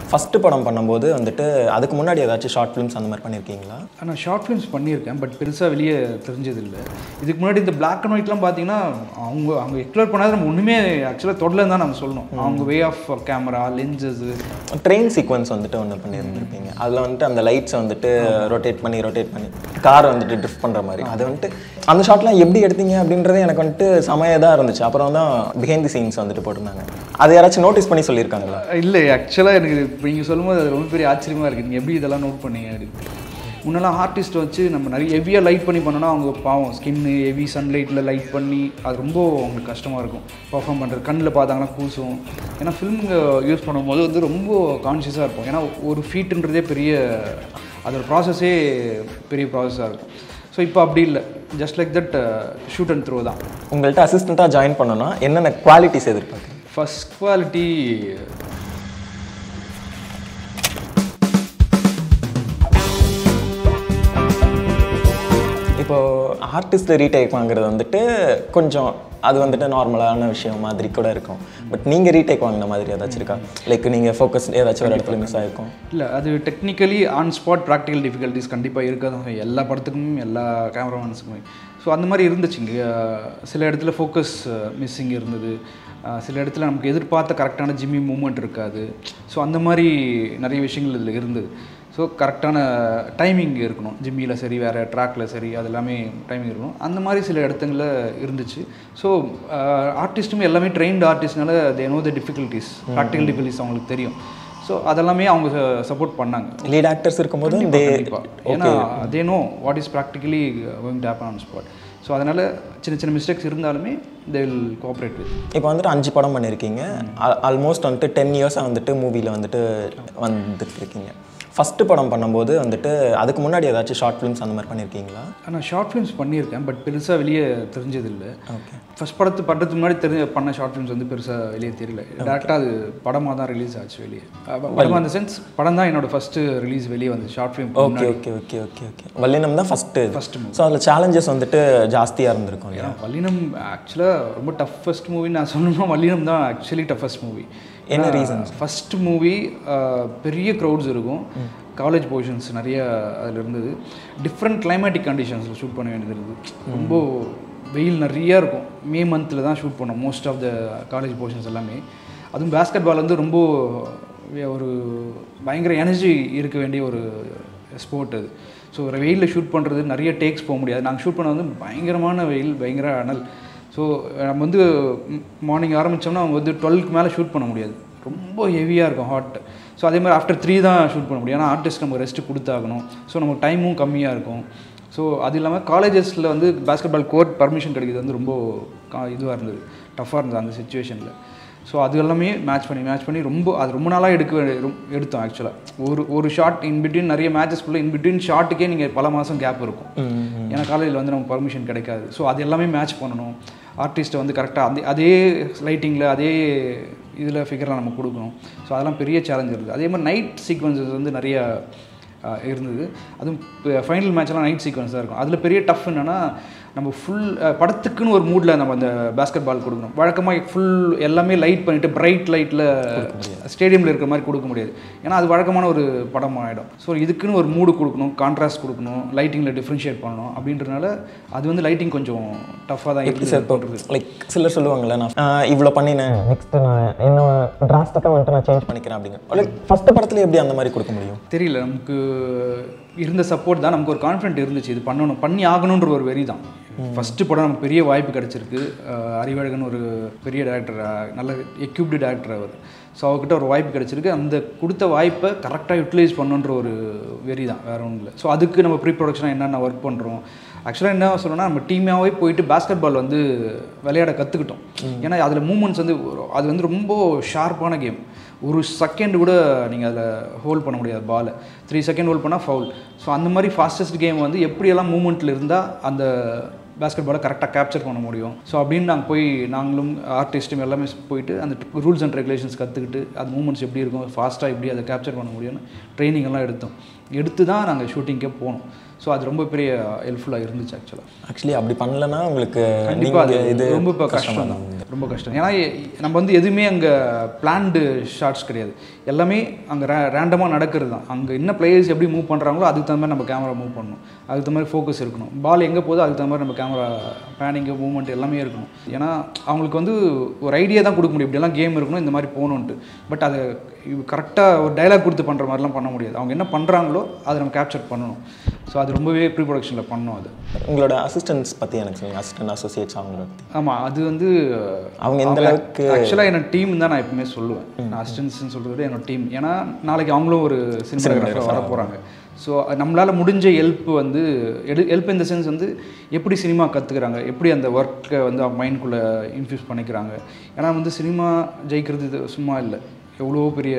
First படம் பண்ணும்போது வந்துட்டு அதுக்கு முன்னாடி ஏதாச்சும் ஷார்ட் ஃபிலிம்ஸ் அந்த மாதிரி பண்ணியிருக்கீங்களா நான் ஷார்ட் ஃபிலிம்ஸ் பண்ணியிருக்கேன் பட் பெருசாக வெளியே தெரிஞ்சதில்லை இதுக்கு முன்னாடி இந்த பிளாக் அண்ட் ஒயிட்லாம் பார்த்தீங்கன்னா அவங்க அவங்க எக்ஸ்ப்ளோர் பண்ணாத நம்ம ஒன்றுமே ஆக்சுவலாக தொடலன்னு தான் நம்ம சொல்லணும் அவங்க way of camera lenses train sequence வந்துட்டு ஒன்று பண்ணியிருந்திருப்பீங்க அதில் வந்துட்டு அந்த லைட்ஸை வந்துட்டு ரொட்டேட் பண்ணி ரொட்டேட் பண்ணி காரை வந்துட்டு ட்ரிஃப்ட் பண்ணுற மாதிரி அது வந்துட்டு அந்த ஷாட்லாம் எப்படி எடுத்தீங்க அப்படின்றது எனக்கு வந்துட்டு செமையாக தான் இருந்துச்சு அப்புறம் தான் பிஹைண்ட் தி சீன்ஸ் வந்துட்டு போட்டிருந்தாங்க அது யாராச்சும் நோட்டீஸ் பண்ணி சொல்லியிருக்காங்களா இல்லை ஆக்சுவலாக எனக்கு இப்போ நீங்கள் சொல்லும்போது அது ரொம்ப பெரிய ஆச்சரியமாக இருக்குது நீங்கள் எப்படி இதெல்லாம் நோட் பண்ணீங்க அப்படின்னு முன்னெல்லாம் ஆர்டிஸ்ட் வச்சு நம்ம நிறைய ஹெவியாக லைட் பண்ணி பண்ணோன்னா அவங்க பாவம் ஸ்கின்னு ஹெவி சன்லைட்டில் லைட் பண்ணி அது ரொம்ப அவங்களுக்கு கஷ்டமாக இருக்கும் பர்ஃபார்ம் பண்ணுறது கண்ணில் பார்த்தாங்கன்னா கூசும் ஏன்னா ஃபிலிம் யூஸ் பண்ணும்போது வந்து ரொம்ப கான்ஷியஸாக இருப்போம் ஏன்னா ஒரு ஃபீட்டுன்றதே பெரிய அதோட ப்ராசஸே பெரிய ப்ராசஸாக இருக்கும் ஸோ இப்போ அப்படி இல்லை just like that shoot and throw தான் உங்கள்கிட்ட அசிஸ்டண்ட்டாக ஜாயின் பண்ணோன்னா என்னென்ன குவாலிட்டிஸ் எதிர்பார்க்குறீங்க ஃபஸ்ட் குவாலிட்டி இப்போ ஆர்டிஸ்ட் ரீடேக் வாங்குறது வந்துட்டு கொஞ்சம் அது வந்துட்டு நார்மலான விஷயம் மாதிரி கூட இருக்கும் பட் நீங்கள் ரீடேக் வாங்கின மாதிரி ஏதாச்சும் இருக்கா லைக் நீங்கள் ஃபோக்கஸ் ஏதாச்சும் ஒரு இடத்துல மிஸ் ஆகிருக்கும் இல்லை அது technically on spot practical difficulties கண்டிப்பாக இருக்க தான் செய்யும். எல்லா படத்துக்கும் எல்லா கேமராமேன்ஸுக்குமே ஸோ அந்த மாதிரி இருந்துச்சு இங்கே சில இடத்துல ஃபோக்கஸ் மிஸ்ஸிங் இருந்தது அஹ் சில இடத்துல நமக்கு எதிர்பார்த்த கரெக்டான ஜிம்மி மூமெண்ட் இருக்காது ஸோ அந்த மாதிரி நிறைய விஷயங்கள் இதில் இருந்தது ஸோ கரெக்டான டைமிங் இருக்கணும் ஜிம்மியில் சரி வேறு ட்ராக்ல சரி அது எல்லாமே டைமிங் இருக்கணும் அந்த மாதிரி சில இடத்துங்களில் இருந்துச்சு ஸோ ஆர்டிஸ்ட்டுமே எல்லாமே ட்ரெயின்டு ஆர்டிஸ்ட்னால they know the difficulties practical difficulties அவங்களுக்கு தெரியும் ஸோ அதெல்லாமே அவங்க சப்போர்ட் பண்ணாங்க லீட் ஆக்டர்ஸ் இருக்கும்போது தே கண்டிப்பா. ஏன்னா they know what is practically going to happen on spot so அதனால் சின்ன சின்ன மிஸ்டேக்ஸ் இருந்தாலுமே தே வில் கோஆப்ரேட் வித் இப்போ வந்துட்டு அஞ்சு படம் பண்ணியிருக்கீங்க ஆல்மோஸ்ட் வந்துட்டு டென் இயர்ஸாக வந்துட்டு மூவியில் வந்துட்டு வந்துட்டு இருக்கீங்க ஃபஸ்ட்டு படம் பண்ணும்போது வந்துட்டு அதுக்கு முன்னாடி ஏதாச்சும் ஷார்ட் ஃபிலிம்ஸ் அந்த மாதிரி பண்ணியிருக்கீங்களா நான் ஷார்ட் ஃபிலிம்ஸ் பண்ணியிருக்கேன் பட் பெருசாக வெளியே தெரிஞ்சதில்லை ஓகே ஃபர்ஸ்ட் படத்து பண்ணுறதுக்கு முன்னாடி தெரிஞ்ச பண்ண ஷார்ட் ஃபிலிம்ஸ் வந்து பெருசாக வெளியே தெரியல டேரெக்டாக அது படமாக தான் ரிலீஸ் ஆச்சு வெளியே படமாக அந்த சென்ஸ் படம் தான் என்னோட ஃபஸ்ட்டு ரிலீஸ் வெளியே வந்து short film okay okay okay okay okay வல்லினம் தான் ஃபஸ்ட்டு First ஸோ அதில் சேலஞ்சஸ் வந்துட்டு ஜாஸ்தியாக இருந்திருக்கும் இல்லையா வல்லினம் ஆக்சுவலாக ரொம்ப டஃபஸ்ட் மூவி நான் சொல்லணும்னா வல்லினம் தான் ஆக்சுவலி டஃபஸ்ட் மூவி என்ன ரீசன்ஸ் ஃபஸ்ட் மூவி பெரிய க்ரௌட்ஸ் இருக்கும் காலேஜ் போர்ஷன்ஸ் நிறைய அதில் இருந்தது டிஃப்ரெண்ட் கிளைமேட்டிக் கண்டிஷன்ஸில் ஷூட் பண்ண வேண்டியது இருந்தது ரொம்ப வெயில் நிறையா இருக்கும் மே மந்தில் தான் ஷூட் பண்ணோம் most of the college portions எல்லாமே அதுவும் பேஸ்கெட் பால் வந்து ரொம்ப ஒரு பயங்கர எனர்ஜி இருக்க வேண்டிய ஒரு ஸ்போர்ட் அது ஸோ ஒரு வெயிலில் ஷூட் பண்ணுறது நிறைய டேக்ஸ் போக முடியாது நாங்கள் ஷூட் பண்ண வந்து பயங்கரமான வெயில் பயங்கர அனல் ஸோ நம்ம வந்து மார்னிங் ஆரம்பித்தோம்னா அவங்க வந்து டுவெல்க்கு மேலே ஷூட் பண்ண முடியாது ரொம்ப ஹெவியாக இருக்கும் ஹாட் ஸோ அதே மாதிரி ஆஃப்டர் த்ரீ தான் ஷூட் பண்ண முடியும் ஏன்னா ஆர்டிஸ்ட் நமக்கு ரெஸ்ட் கொடுத்தாகணும் ஸோ நமக்கு டைமும் கம்மியாக இருக்கும் ஸோ அது இல்லாமல் காலேஜஸில் வந்து பேஸ்கெட் பால் கோர்ட் பர்மிஷன் கிடைக்கிறது வந்து ரொம்ப இதுவாக இருந்தது டஃப்பாக இருந்தது அந்த சுச்சுவேஷனில் ஸோ அது எல்லாமே மேட்ச் பண்ணி மேட்ச் பண்ணி ரொம்ப அது ரொம்ப நாளாக எடுக்க வேண்டிய- ரொம்- எடுத்தோம் ஆக்சுவலாக ஒரு ஒரு ஷார்ட் இன் பிட்வீன் நிறைய மேட்சஸ்க்குள்ளே இன் பிட்வீன் ஷார்ட்டுக்கே நீங்கள் பல மாதம் கேப் இருக்கும் ஏன்னா காலேஜில் வந்து நமக்கு பர்மிஷன் கிடைக்காது ஸோ அது எல்லாமே மேட்ச் பண்ணணும் ஆர்டிஸ்ட்டை வந்து கரெக்டாக அதே அதே லைட்டிங்கில் அதே இதில் ஃபிகர்லாம் நம்ம கொடுக்கணும் ஸோ அதெல்லாம் பெரிய சேலஞ்ச் இருக்குது அதே மாதிரி நைட் சீக்வன்சஸ் வந்து நிறைய ஆஹ், இருந்தது அதுவும் ஃபைனல் மேட்ச்லாம் நைட் சீக்வன்ஸ் தான் இருக்கும் அதில் பெரிய டஃப் என்னென்னா நம்ம ஃபுல் படத்துக்குன்னு ஒரு மூடில் நம்ம அந்த பேஸ்கெட் பால் கொடுக்கணும் வழக்கமாக ஃபுல் எல்லாமே லைட் பண்ணிவிட்டு பிரைட் லைட்டில் ஸ்டேடியமில் இருக்கிற மாதிரி கொடுக்க முடியாது ஏன்னா அது வழக்கமான ஒரு படம் ஆகிடும் ஸோ இதுக்குன்னு ஒரு மூடு கொடுக்கணும் கான்ட்ராஸ்ட் கொடுக்கணும் லைட்டிங்கில் டிஃப்ரென்ஷியேட் பண்ணணும் அப்படின்றனால அது வந்து லைட்டிங் கொஞ்சம் டஃப்பாக தான் எப்படி சார் இப்போ லைக் சிலர் சொல்லுவாங்கல்ல நான் ஆஹ், இவ்வளோ பண்ணினேன் நெக்ஸ்ட் நான் என்ன டிராஸ்டிக்காக வந்துட்டு நான் சேஞ்ச் பண்ணிக்கிறேன் அப்படிங்க லைக் ஃபஸ்ட்டு படத்துல எப்படி அந்த மாதிரி கொடுக்க முடியும் தெரியல நமக்கு இருந்த சப்போர்ட் தான் நமக்கு ஒரு கான்ஃபிடென்ட் இருந்துச்சு இது பண்ணணும் பண்ணி ஆகணுன்ற ஒரு வெறி தான் ஃபஸ்ட்டு படம் நமக்கு பெரிய வாய்ப்பு கிடச்சிருக்கு அஹ் அறிவழகன் ஒரு பெரிய டேரக்டர் நல்ல எக்யூப்டு டேரக்டர் அவர் ஸோ அவர்கிட்ட ஒரு வாய்ப்பு கிடச்சிருக்கு அந்த கொடுத்த வாய்ப்பை கரெக்டாக யூட்டிலைஸ் பண்ணுன்ற ஒரு வெறி தான் வேறு ஒன்றும் இல்லை ஸோ அதுக்கு நம்ம ப்ரீ ப்ரொடக்ஷனாக என்னென்ன ஒர்க் பண்ணுறோம் ஆக்சுவலாக என்ன சொல்லணும்னா நம்ம டீமாகவே போயிட்டு பேஸ்கெட் பால் வந்து விளையாட கற்றுக்கிட்டோம் ஏன்னா அதில் மூமெண்ட்ஸ் வந்து ஒரு- அது வந்து ரொம்ப ஷார்ப்பான கேம் ஒரு செகண்ட் கூட நீங்கள் அதில் ஹோல்ட் பண்ண முடியாது பாலை த்ரீ செகண்ட் ஹோல்ட் பண்ணால் ஃபவுல் ஸோ அந்த மாதிரி ஃபாஸ்டஸ்ட் கேம் வந்து எப்படியெல்லாம் மூமெண்ட்டில் இருந்தால் அந்த பேஸ்கெட் பாலை கரெக்டாக கேப்சர் பண்ண முடியும் ஸோ அப்படின்னு நாங்கள் போய் நாங்களும் ஆர்டிஸ்ட்டும் எல்லாமே போயிட்டு அந்த ரூல்ஸ் அண்ட் ரெகுலேஷன்ஸ் கற்றுக்கிட்டு அது மூமெண்ட்ஸ் எப்படி இருக்கும் ஃபாஸ்ட்டாக எப்படி அதை கேப்சர் பண்ண முடியும்னு ட்ரைனிங் எல்லாம் எடுத்தோம் எடுத்து தான் நாங்கள் ஷூட்டிங்கே போனோம் ஸோ அது ரொம்ப பெரிய ஹெல்ப்ஃபுல்லாக இருந்துச்சு ஆக்சுவலாக ஆக்சுவலி அப்படி பண்ணலன்னா உங்களுக்கு கண்டிப்பாக அது நீங்க இது ரொம்ப இப்போ கஷ்டம் தான் ரொம்ப கஷ்டம் ஏன்னா எ- நம்ம வந்து எதுவுமே அங்கே பிளான்டு ஷார்ட்ஸ் கிடையாது எல்லாமே அங்கே ரே ரேண்டமாக நடக்கிறது தான் அங்கே என்ன பிளேயர்ஸ் எப்படி மூவ் பண்ணுறாங்களோ அதுக்கு தகுந்த மாதிரி நம்ம கேமரா மூவ் பண்ணணும் அதுக்கு தகுந்த மாதிரி ஃபோக்கஸ் இருக்கணும் பால் எங்கே போதோ அதுக்கு தகுந்த மாதிரி நம்ம கேமரா பேனிங்கு மூவ்மெண்ட் எல்லாமே இருக்கணும் ஏன்னா அவங்களுக்கு வந்து ஒரு ஐடியா தான் கொடுக்க முடியும் இப்படியெல்லாம் கேம் இருக்கணும் இந்த மாதிரி போகணுன்ட்டு பட் அதை கரெக்டாக ஒரு டைலாக் கொடுத்து பண்ணுற மாதிரிலாம் பண்ண முடியாது அவங்க என்ன பண்ணுறாங்களோ அதை நம்ம கேப்சர் பண்ணணும் ஸோ அது ரொம்பவே ப்ரீ ப்ரொடக்ஷனில் பண்ணோம் அது உங்களோட அசிஸ்டன்ஸ் பற்றி எனக்கு சொல்லுங்கள் அசிஸ்டன்ட் அசோசியேட்ஸ் அவங்கள பற்றி ஆமாம் அது வந்து அவங்க எந்த அளவுக்கு ஆக்சுவலாக என்னோட டீம் தான் நான் எப்பவுமே சொல்லுவேன் நான் அசிஸ்டன்ஸ்னு சொல்கிறத விட என்னோட டீம் ஏன்னா நாளைக்கு அவங்களும் ஒரு சினிமாகிராஃபர் வர போகிறாங்க ஸோ நம்மளால் முடிஞ்ச ஹெல்ப் வந்து எடு ஹெல்ப் இந்த சென்ஸ் வந்து எப்படி சினிமா கற்றுக்குறாங்க எப்படி அந்த ஒர்க்கை வந்து அவங்க மைண்ட்குள்ளே இன்ஃப்யூஸ் பண்ணிக்கிறாங்க ஏன்னா வந்து சினிமா ஜெயிக்கிறது இது சும்மா இல்லை எவ்வளோ பெரிய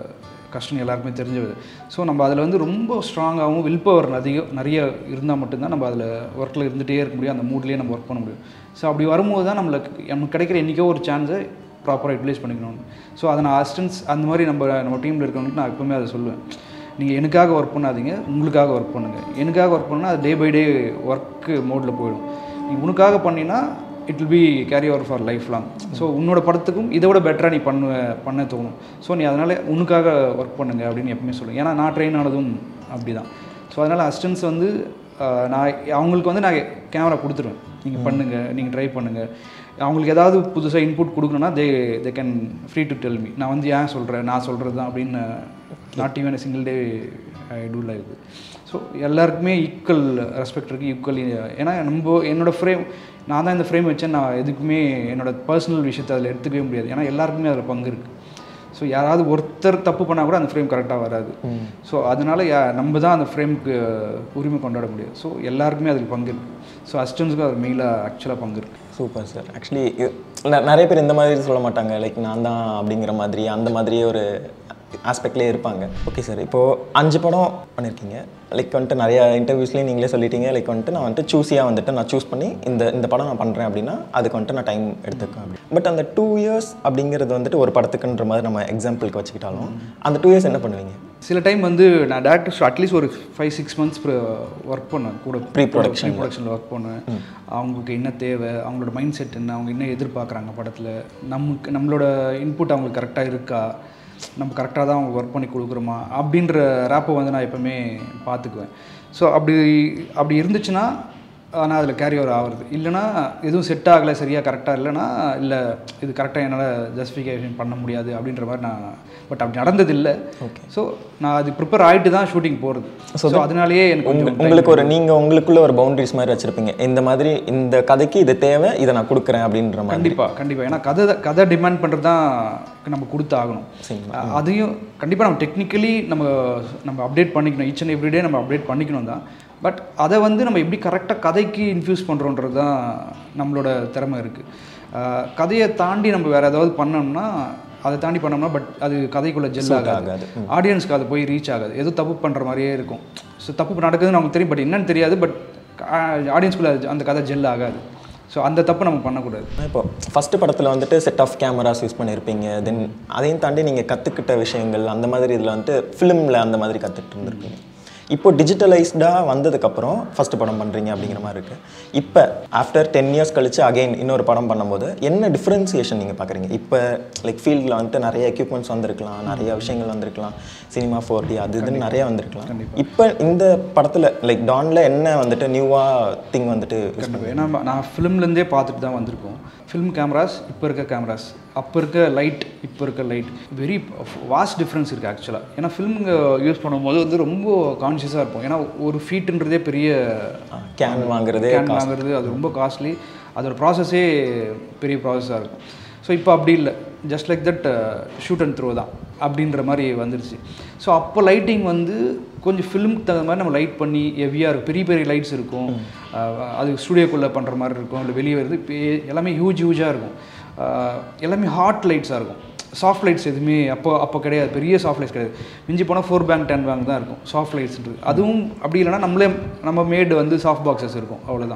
கஷ்டம் எல்லாருக்குமே தெரிஞ்சது ஸோ நம்ம அதில் வந்து ரொம்ப ஸ்ட்ராங்காகவும் வில் பவர் அதிகம் நிறைய இருந்தால் மட்டும்தான் நம்ம அதில் ஒர்க்கில் இருந்துகிட்டே இருக்க முடியும் அந்த மூட்லேயே நம்ம ஒர்க் பண்ண முடியும் ஸோ அப்படி வரும்போது தான் நம்மளுக்கு நமக்கு கிடைக்கிற என்றைக்கோ ஒரு சான்ஸை ப்ராப்பராக யூட்டிலைஸ் பண்ணிக்கணும் ஸோ அதை நான் அசிஸ்டன்ஸ் அந்த மாதிரி நம்ம நம்ம டீமில் இருக்கவங்களுக்கு நான் எப்பவுமே அதை சொல்லுவேன் நீங்கள் எனக்காக ஒர்க் பண்ணாதீங்க உங்களுக்காக ஒர்க் பண்ணுங்கள் எனக்காக ஒர்க் பண்ணால் அது டே பை டே ஒர்க்கு மோடில் போயிடும் நீ உனக்காக பண்ணினா it will be carry over for life long so உன்னோட படத்துக்கும் இதை விட பெட்டராக நீ பண்ண பண்ண தோணும் ஸோ நீ அதனால் உனக்காக ஒர்க் பண்ணுங்க அப்படின்னு எப்பவுமே சொல்லுவேன் ஏன்னா நான் ட்ரெயின் ஆனதும் அப்படி தான் ஸோ அதனால் அசிஸ்டன்ஸ் வந்து ஆஹ், நான் அவங்களுக்கு வந்து நான் கேமரா கொடுத்துருவேன் நீங்கள் பண்ணுங்கள் நீங்கள் ட்ரை பண்ணுங்கள் அவங்களுக்கு ஏதாவது புதுசாக இன்புட் கொடுக்கணுன்னா they they can free to tell me நான் வந்து ஏன் சொல்கிறேன் நான் சொல்கிறது தான் அப்படின்னு not even single day I do like so எல்லாருக்குமே ஈக்குவல் ரெஸ்பெக்ட் இருக்குது ஈக்குவல் ஏன்னா நம்ம என்னோடய ஃப்ரேம் நான் தான் இந்த ஃப்ரேம் வச்சேன் நான் எதுக்குமே என்னோட பர்சனல் விஷயத்தை அதில் எடுத்துக்கவே முடியாது ஏன்னா எல்லாருக்குமே அதில் பங்கு இருக்குது ஸோ யாராவது ஒருத்தர் தப்பு பண்ணால் கூட அந்த ஃப்ரேம் கரெக்டாக வராது ஸோ அதனால யா நம்ம தான் அந்த ஃப்ரேமுக்கு உரிமை கொண்டாட முடியும் ஸோ எல்லாருக்குமே அதில் பங்கு இருக்குது ஸோ அசிஸ்டன்ஸுக்கும் அது மெயிலாக ஆக்சுவலாக பங்கு இருக்குது சூப்பர் சார் ஆக்சுவலி நிறைய பேர் இந்த மாதிரி சொல்ல மாட்டாங்க லைக் நான் தான் அப்படிங்கிற மாதிரி அந்த மாதிரியே ஒரு ஆஸ்பெக்ட்லேயே இருப்பாங்க ஓகே சார் இப்போது அஞ்சு படம் பண்ணியிருக்கீங்க லைக் வந்துட்டு நிறைய இன்டர்வியூஸ்லேயும் நீங்களே சொல்லிட்டீங்க லைக் வந்துட்டு நான் வந்துட்டு சூஸியாக வந்துட்டு நான் சூஸ் பண்ணி இந்த இந்த படம் நான் பண்ணுறேன் அப்படின்னா அதுக்கு வந்துட்டு நான் டைம் எடுத்துக்கேன் அப்படி பட் அந்த டூ இயர்ஸ் அப்படிங்கிறது வந்துட்டு ஒரு படத்துக்குன்ற மாதிரி நம்ம எக்ஸாம்பிளுக்கு வச்சுக்கிட்டாலும் அந்த டூ இயர்ஸ் என்ன பண்ணுவீங்க சில டைம் வந்து நான் டேரக்டர் அட்லீஸ்ட் ஒரு ஃபைவ் சிக்ஸ் மந்த்ஸ் ஒர்க் பண்ணேன் கூட Pre-production. ப்ரீ ப்ரொடக்ஷனில் ஒர்க் பண்ணேன் அவங்களுக்கு என்ன தேவை அவங்களோட மைண்ட் செட் என்ன அவங்க என்ன எதிர்பார்க்குறாங்க படத்தில் நமக்கு நம்மளோட இன்புட் அவங்களுக்கு கரெக்டாக இருக்கா நம்ம கரெக்டாக தான் அவங்க ஒர்க் பண்ணி கொடுக்குறோமா அப்படின்ற ரேப்பை வந்து நான் எப்போவுமே பார்த்துக்குவேன் ஸோ அப்படி அப்படி இருந்துச்சுன்னா நான் அதில் கேரி ஓவர் ஆகுறது இல்லைனா எதுவும் செட் ஆகலை சரியாக கரெக்டாக இல்லைன்னா இல்லை இது கரெக்டாக என்னால் ஜஸ்டிஃபிகேஷன் பண்ண முடியாது அப்படின்ற மாதிரி நான் பட் அப்படி நடந்தது இல்லை ஸோ நான் அது ப்ரிப்பேர் ஆகிட்டு தான் ஷூட்டிங் போகிறது ஸோ அதனாலேயே எனக்கு உங்க- கொஞ்சம் உங்களுக்கு ஒரு நீங்கள் உங்களுக்குள்ள ஒரு பவுண்டரிஸ் மாதிரி வச்சுருப்பீங்க இந்த மாதிரி இந்த கதைக்கு இது தேவை இதை நான் கொடுக்குறேன் அப்படின்ற மாதிரி கண்டிப்பாக கண்டிப்பாக ஏன்னா கதை கதை டிமாண்ட் பண்ணுறது தான் நம்ம கொடுத்தாகணும் அஹ் அதையும் கண்டிப்பாக நம்ம டெக்னிக்கலி நம்ம நம்ம அப்டேட் பண்ணிக்கணும் ஈச் அண்ட் எவ்ரிடே நம்ம அப்டேட் பண்ணிக்கணும் தான் பட் அதை வந்து நம்ம எப்படி கரெக்டாக கதைக்கு இன்ஃப்யூஸ் பண்ணுறோன்றது தான் நம்மளோட திறமை இருக்குது கதையை தாண்டி நம்ம வேறு ஏதாவது பண்ணோம்னா அதை தாண்டி பண்ணோம்னா பட் அது கதைக்குள்ளே ஜெல் ஆகாது ஆகாது. ஆடியன்ஸ்க்கு அது போய் ரீச் ஆகாது ஏதோ தப்பு பண்ணுற மாதிரியே இருக்கும் ஸோ தப்பு நடக்குதுன்னு நமக்கு தெரியும் பட் என்னன்னு தெரியாது பட் ஆடியன்ஸ்குள்ளே அந்த கதை ஜெல் ஆகாது ஸோ அந்த தப்பு நம்ம பண்ணக்கூடாது இப்போ ஃபஸ்ட்டு படத்தில் வந்துட்டு செட் ஆஃப் கேமராஸ் யூஸ் பண்ணியிருப்பீங்க தென் அதையும் தாண்டி நீங்கள் கற்றுக்கிட்ட விஷயங்கள் அந்த மாதிரி இதில் வந்துட்டு ஃபிலிமில் அந்த மாதிரி கற்றுக்கிட்டு இருந்திருப்பீங்க இப்போ டிஜிட்டலைஸ்டாக வந்ததுக்கப்புறம் ஃபஸ்ட்டு படம் பண்ணுறீங்க அப்படிங்கிற மாதிரி இருக்குது இப்போ ஆஃப்டர் டென் இயர்ஸ் கழிச்சு அகைன் இன்னொரு படம் பண்ணும்போது என்ன டிஃப்ரென்சியேஷன் நீங்கள் பார்க்குறீங்க இப்போ லைக் ஃபீல்டில் வந்துட்டு நிறைய எக்யூப்மெண்ட்ஸ் வந்திருக்கலாம் நிறைய விஷயங்கள் வந்திருக்கலாம் சினிமா ஃபோர்டி அது இதுன்னு நிறைய வந்திருக்கலாம் இப்போ இந்த படத்தில் லைக் டானில் என்ன வந்துட்டு நியூவாக திங் வந்துட்டு கண்டிப்பாக ஏன்னா நான் ஃபிலிம்லேருந்தே பார்த்துட்டு தான் வந்திருக்கோம் ஃபிலிம் கேமராஸ் இப்போ இருக்க கேமராஸ் அப்போ இருக்க லைட் இப்போ இருக்க லைட் வெரி வாஸ்ட் டிஃப்ரென்ஸ் இருக்குது ஆக்சுவலாக ஏன்னா ஃபிலிம் யூஸ் பண்ணும்போது வந்து ரொம்ப கான்ஷியஸாக இருப்போம் ஏன்னா ஒரு ஃபீட்டுன்றதே பெரிய கேன் வாங்குறதே கேன் வாங்குறது அது ரொம்ப காஸ்ட்லி அதோட ப்ராசஸே பெரிய ப்ராசஸாக இருக்கும் ஸோ இப்போ அப்படி இல்லை just like that shoot and throw தான் அப்படின்ற மாதிரி வந்துருச்சு ஸோ அப்போ லைட்டிங் வந்து கொஞ்சம் ஃபிலிமுக்கு தகுந்த மாதிரி நம்ம லைட் பண்ணி ஹெவியாக இருக்கும் பெரிய பெரிய லைட்ஸ் இருக்கும் அஹ் அது ஸ்டூடியோக்குள்ளே பண்ணுற மாதிரி இருக்கும் இல்லை வெளியே வருது இப்போ எல்லாமே ஹியூஜ் ஹியூஜாக இருக்கும் அஹ் எல்லாமே ஹாட் லைட்ஸாக இருக்கும் சாஃப்ட் லைட்ஸ் எதுவுமே அப்போ அப்போ கிடையாது பெரிய சாஃப்ட் லைட்ஸ் கிடையாது மிஞ்சி போனால் ஃபோர் பேங்க் டென் பேங்க் தான் இருக்கும் சாஃப்ட் லைட்ஸ்ன்றது அதுவும் அப்படி இல்லைன்னா நம்மளே நம்ம மேடு வந்து சாஃப்ட் பாக்ஸஸ் இருக்கும் அவ்வளோதான்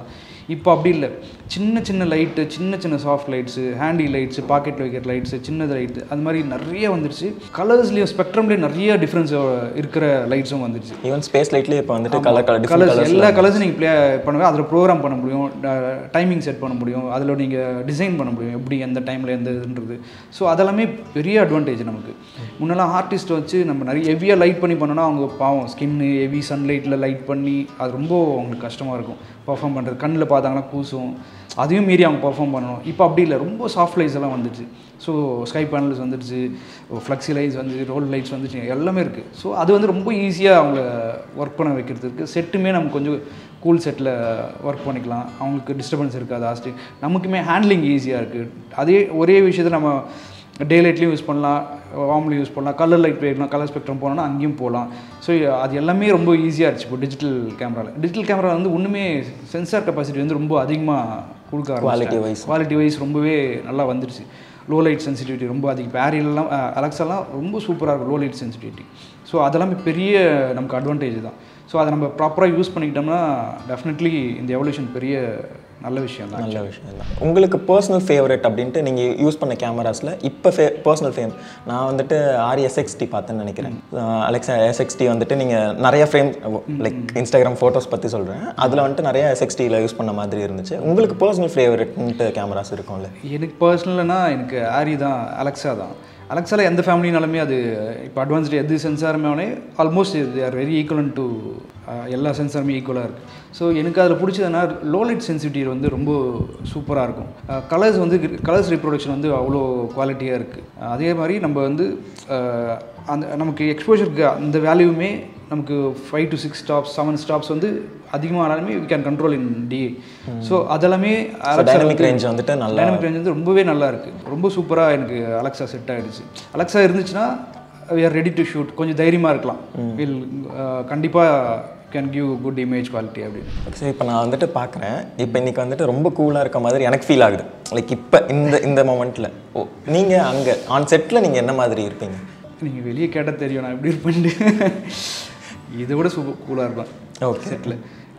இப்போ அப்படி இல்லை சின்ன சின்ன லைட்டு சின்ன சின்ன சாஃப்ட் லைட்ஸு ஹேண்டி லைட்ஸு பாக்கெட்டில் வைக்கிற லைட்ஸு சின்னது லைட்டு அது மாதிரி நிறைய வந்துருச்சு கலர்ஸ்லேயும் ஸ்பெக்ட்ரம்லேயும் நிறைய டிஃப்ரென்ஸ் இருக்கிற லைட்ஸும் வந்துருச்சு ஈவன் ஸ்பேஸ் லைட்லேயே இப்போ வந்துட்டு கலர் கலர் கலர்ஸ் டிஃப்ரெண்ட் எல்லா கலர்ஸும் நீங்கள் ப்ளே பண்ணுவேன் அதில் ப்ரோக்ராம் பண்ண முடியும் டைமிங் செட் பண்ண முடியும் அதில் நீங்கள் டிசைன் பண்ண முடியும் எப்படி எந்த டைமில் எந்த இதுன்றது ஸோ அதெல்லாமே பெரிய அட்வான்டேஜ் நமக்கு முன்னெல்லாம் ஆர்டிஸ்ட் வச்சு நம்ம நிறைய ஹெவியாக லைட் பண்ணி பண்ணோன்னா அவங்க பாவம் ஸ்கின்னு ஹெவி சன்லைட்டில் லைட் பண்ணி அது ரொம்ப அவங்களுக்கு கஷ்டமாக இருக்கும் பர்ஃபார்ம் பண்ணுறது கண்ணில் பார்த்தாங்கன்னா கூசும் அதையும் மீறி அவங்க பர்ஃபார்ம் பண்ணணும் இப்போ அப்படி இல்லை ரொம்ப சாஃப்ட் லைட்ஸ் எல்லாம் வந்துச்சு ஸோ ஸ்கை பேனல்ஸ் வந்துடுச்சு ஃப்ளக்ஸி லைட்ஸ் வந்து ரோல் லைட்ஸ் வந்துச்சு எல்லாமே இருக்குது ஸோ அது வந்து ரொம்ப ஈஸியாக அவங்கள ஒர்க் பண்ண வைக்கிறதுக்கு செட்டுமே நம்ம கொஞ்சம் கூல் செட்டில் ஒர்க் பண்ணிக்கலாம் அவங்களுக்கு டிஸ்டர்பன்ஸ் இருக்காது ஆஸ்டி நமக்குமே ஹேண்ட்லிங் ஈஸியாக இருக்குது அதே ஒரே விஷயத்தை நம்ம டே லைட்லேயும் யூஸ் பண்ணலாம் வார்ம்லையும் யூஸ் பண்ணலாம் கலர் லைட் போயிடலாம் கலர் ஸ்பெக்ட்ரம் போனோம்னா அங்கேயும் போகலாம் ஸோ அது எல்லாமே ரொம்ப ஈஸியாக இருந்துச்சு இப்போ டிஜிட்டல் கேமராவில் டிஜிட்டல் கேமரா வந்து ஒன்றுமே சென்சார் கெப்பாசிட்டி வந்து ரொம்ப அதிகமாக கொடுக்க Quality wise. குவாலிட்டி வைஸ் ரொம்பவே நல்லா வந்துருச்சு லோ லைட் சென்சிட்டிவிட்டி ரொம்ப அதிகம் இப்போ ஏரியெல்லாம் அலெக்ஸாலாம் ரொம்ப சூப்பராக இருக்கும் லோ லைட் சென்சிட்டிவிட்டி ஸோ அதெல்லாம் பெரிய நமக்கு அட்வான்டேஜ் தான் ஸோ அதை நம்ம ப்ராப்பராக யூஸ் பண்ணிக்கிட்டோம்னா டெஃபினெட்லி இந்த எவல்யூஷன் பெரிய நல்ல விஷயம் தான் நல்ல விஷயம் தான் உங்களுக்கு பர்சனல் ஃபேவரட் அப்படின்ட்டு நீங்கள் யூஸ் பண்ண கேமராஸில் இப்போ ஃபே பர்சனல் ஃபேம் நான் வந்துட்டு ஆர் எஸ்எக்ஸ்டி பார்த்தேன்னு நினைக்கிறேன் அலெக்ஸா எஸ்எக்ஸ்டி வந்துட்டு நீங்கள் நிறைய ஃப்ரேம் லைக் இன்ஸ்டாகிராம் ஃபோட்டோஸ் பற்றி சொல்கிறேன் அதில் வந்துட்டு நிறைய எஸ்எக்ஸ்டியில் யூஸ் பண்ண மாதிரி இருந்துச்சு உங்களுக்கு பர்சனல் ஃபேவரட்ன்ட்டு கேமராஸ் இருக்கும்ல எனக்கு பர்சனல்னா எனக்கு ஆரி தான் அலெக்ஸா தான் அலெக்ஸாவில் எந்த ஃபேமிலினாலுமே அது இப்போ அட்வான்ஸ்டு எது சென்சாருமே almost they are very equivalent to எல்லா சென்சாருமே ஈக்குவலாக இருக்குது ஸோ எனக்கு அதில் பிடிச்சதுன்னா லோ லைட் சென்சிட்டிவ் வந்து ரொம்ப சூப்பராக இருக்கும் கலர்ஸ் வந்து கலர்ஸ் ரீப்ரொடக்ஷன் வந்து அவ்வளோ குவாலிட்டியாக இருக்குது அதே மாதிரி நம்ம வந்து அஹ், அந்த நமக்கு எக்ஸ்போஜருக்கு அந்த வேல்யூமே நமக்கு five to six stops seven stops வந்து அதிகமாக ஆனாலுமே we can control in it so அதெல்லாமே டைனமிக் ரேஞ்ச் வந்துட்டு நல்லா டைனமிக் ரேஞ்ச் வந்து ரொம்பவே நல்லா இருக்குது ரொம்ப சூப்பராக எனக்கு அலெக்ஸா செட் ஆகிடுச்சு அலெக்ஸா இருந்துச்சுன்னா we are ready to shoot கொஞ்சம் தைரியமாக இருக்கலாம் வில் கண்டிப்பாக can give good image quality அப்படின்னு சரி இப்போ நான் வந்துட்டு பார்க்குறேன் இப்போ இன்னைக்கு வந்துட்டு ரொம்ப கூலாக இருக்க மாதிரி எனக்கு ஃபீல் ஆகுது லைக் இப்போ இந்த இந்த மொமெண்ட்டில் ஓ நீங்கள் அங்கே ஆன் செட்டில் நீங்கள் என்ன மாதிரி இருப்பீங்க நீங்கள் வெளியே கேட்டால் தெரியும் நான் எப்படி இருப்பேன்ட்டு இதை விட சூப்பர் கூலாக இருக்கும் ஓகே செட்டில்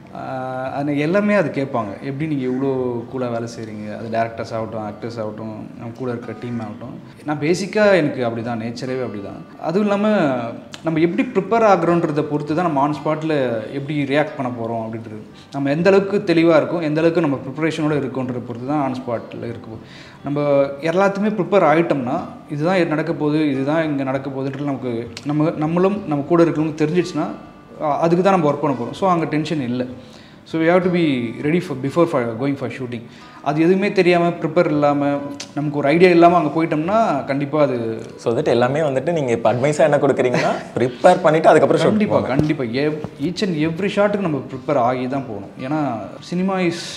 அது எல்லாமே அது கேட்பாங்க எப்படி நீங்கள் இவ்வளோ கூலாக வேலை செய்கிறீங்க அது டேரக்டர்ஸ் ஆகட்டும் ஆக்டர்ஸ் ஆகட்டும் நம்ம கூட இருக்கிற டீம் ஆகட்டும் நான் பேசிக்காக எனக்கு அப்படி தான் நேச்சரவே அப்படி தான் அதுவும் இல்லாமல் நம்ம எப்படி ப்ரிப்பேர் ஆகுறோன்றதை பொறுத்து தான் நம்ம ஆன் ஸ்பாட்டில் எப்படி ரியாக்ட் பண்ண போகிறோம் அப்படின்றது நம்ம எந்த அளவுக்கு தெளிவாக இருக்கும் எந்த அளவுக்கு நம்ம ப்ரிப்பரேஷனோட இருக்கோன்றதை பொறுத்து தான் ஆன் ஸ்பாட்டில் இருக்கும் நம்ம எல்லாத்துமே ப்ரிப்பேர் ஆகிட்டோம்னா இதுதான் நடக்க போகுது இதுதான் இங்கே நடக்க போகுதுன்றது நமக்கு நம்ம நம்மளும் நம்ம கூட இருக்கிறவங்க தெரிஞ்சிடுச்சுன்னா அஹ் அதுக்கு தான் நம்ம ஒர்க் பண்ண போகிறோம் ஸோ அங்கே டென்ஷன் இல்லை so we have to be ready for before for going for shooting அது எதுவுமே தெரியாமல் ப்ரிப்பேர் இல்லாமல் நமக்கு ஒரு ஐடியா இல்லாமல் அங்கே போயிட்டோம்னா கண்டிப்பாக அது ஸோ வந்துட்டு எல்லாமே வந்துட்டு நீங்கள் இப்போ அட்வைஸாக என்ன கொடுக்குறீங்கன்னா ப்ரிப்பேர் பண்ணிவிட்டு அதுக்கப்புறம் ஷூட் கண்டிப்பாக கண்டிப்பாக எவ் ஈச் அண்ட் எவ்ரி ஷாட்டுக்கு நம்ம ப்ரிப்பேர் ஆகி தான் போகணும் ஏன்னா சினிமா இஸ்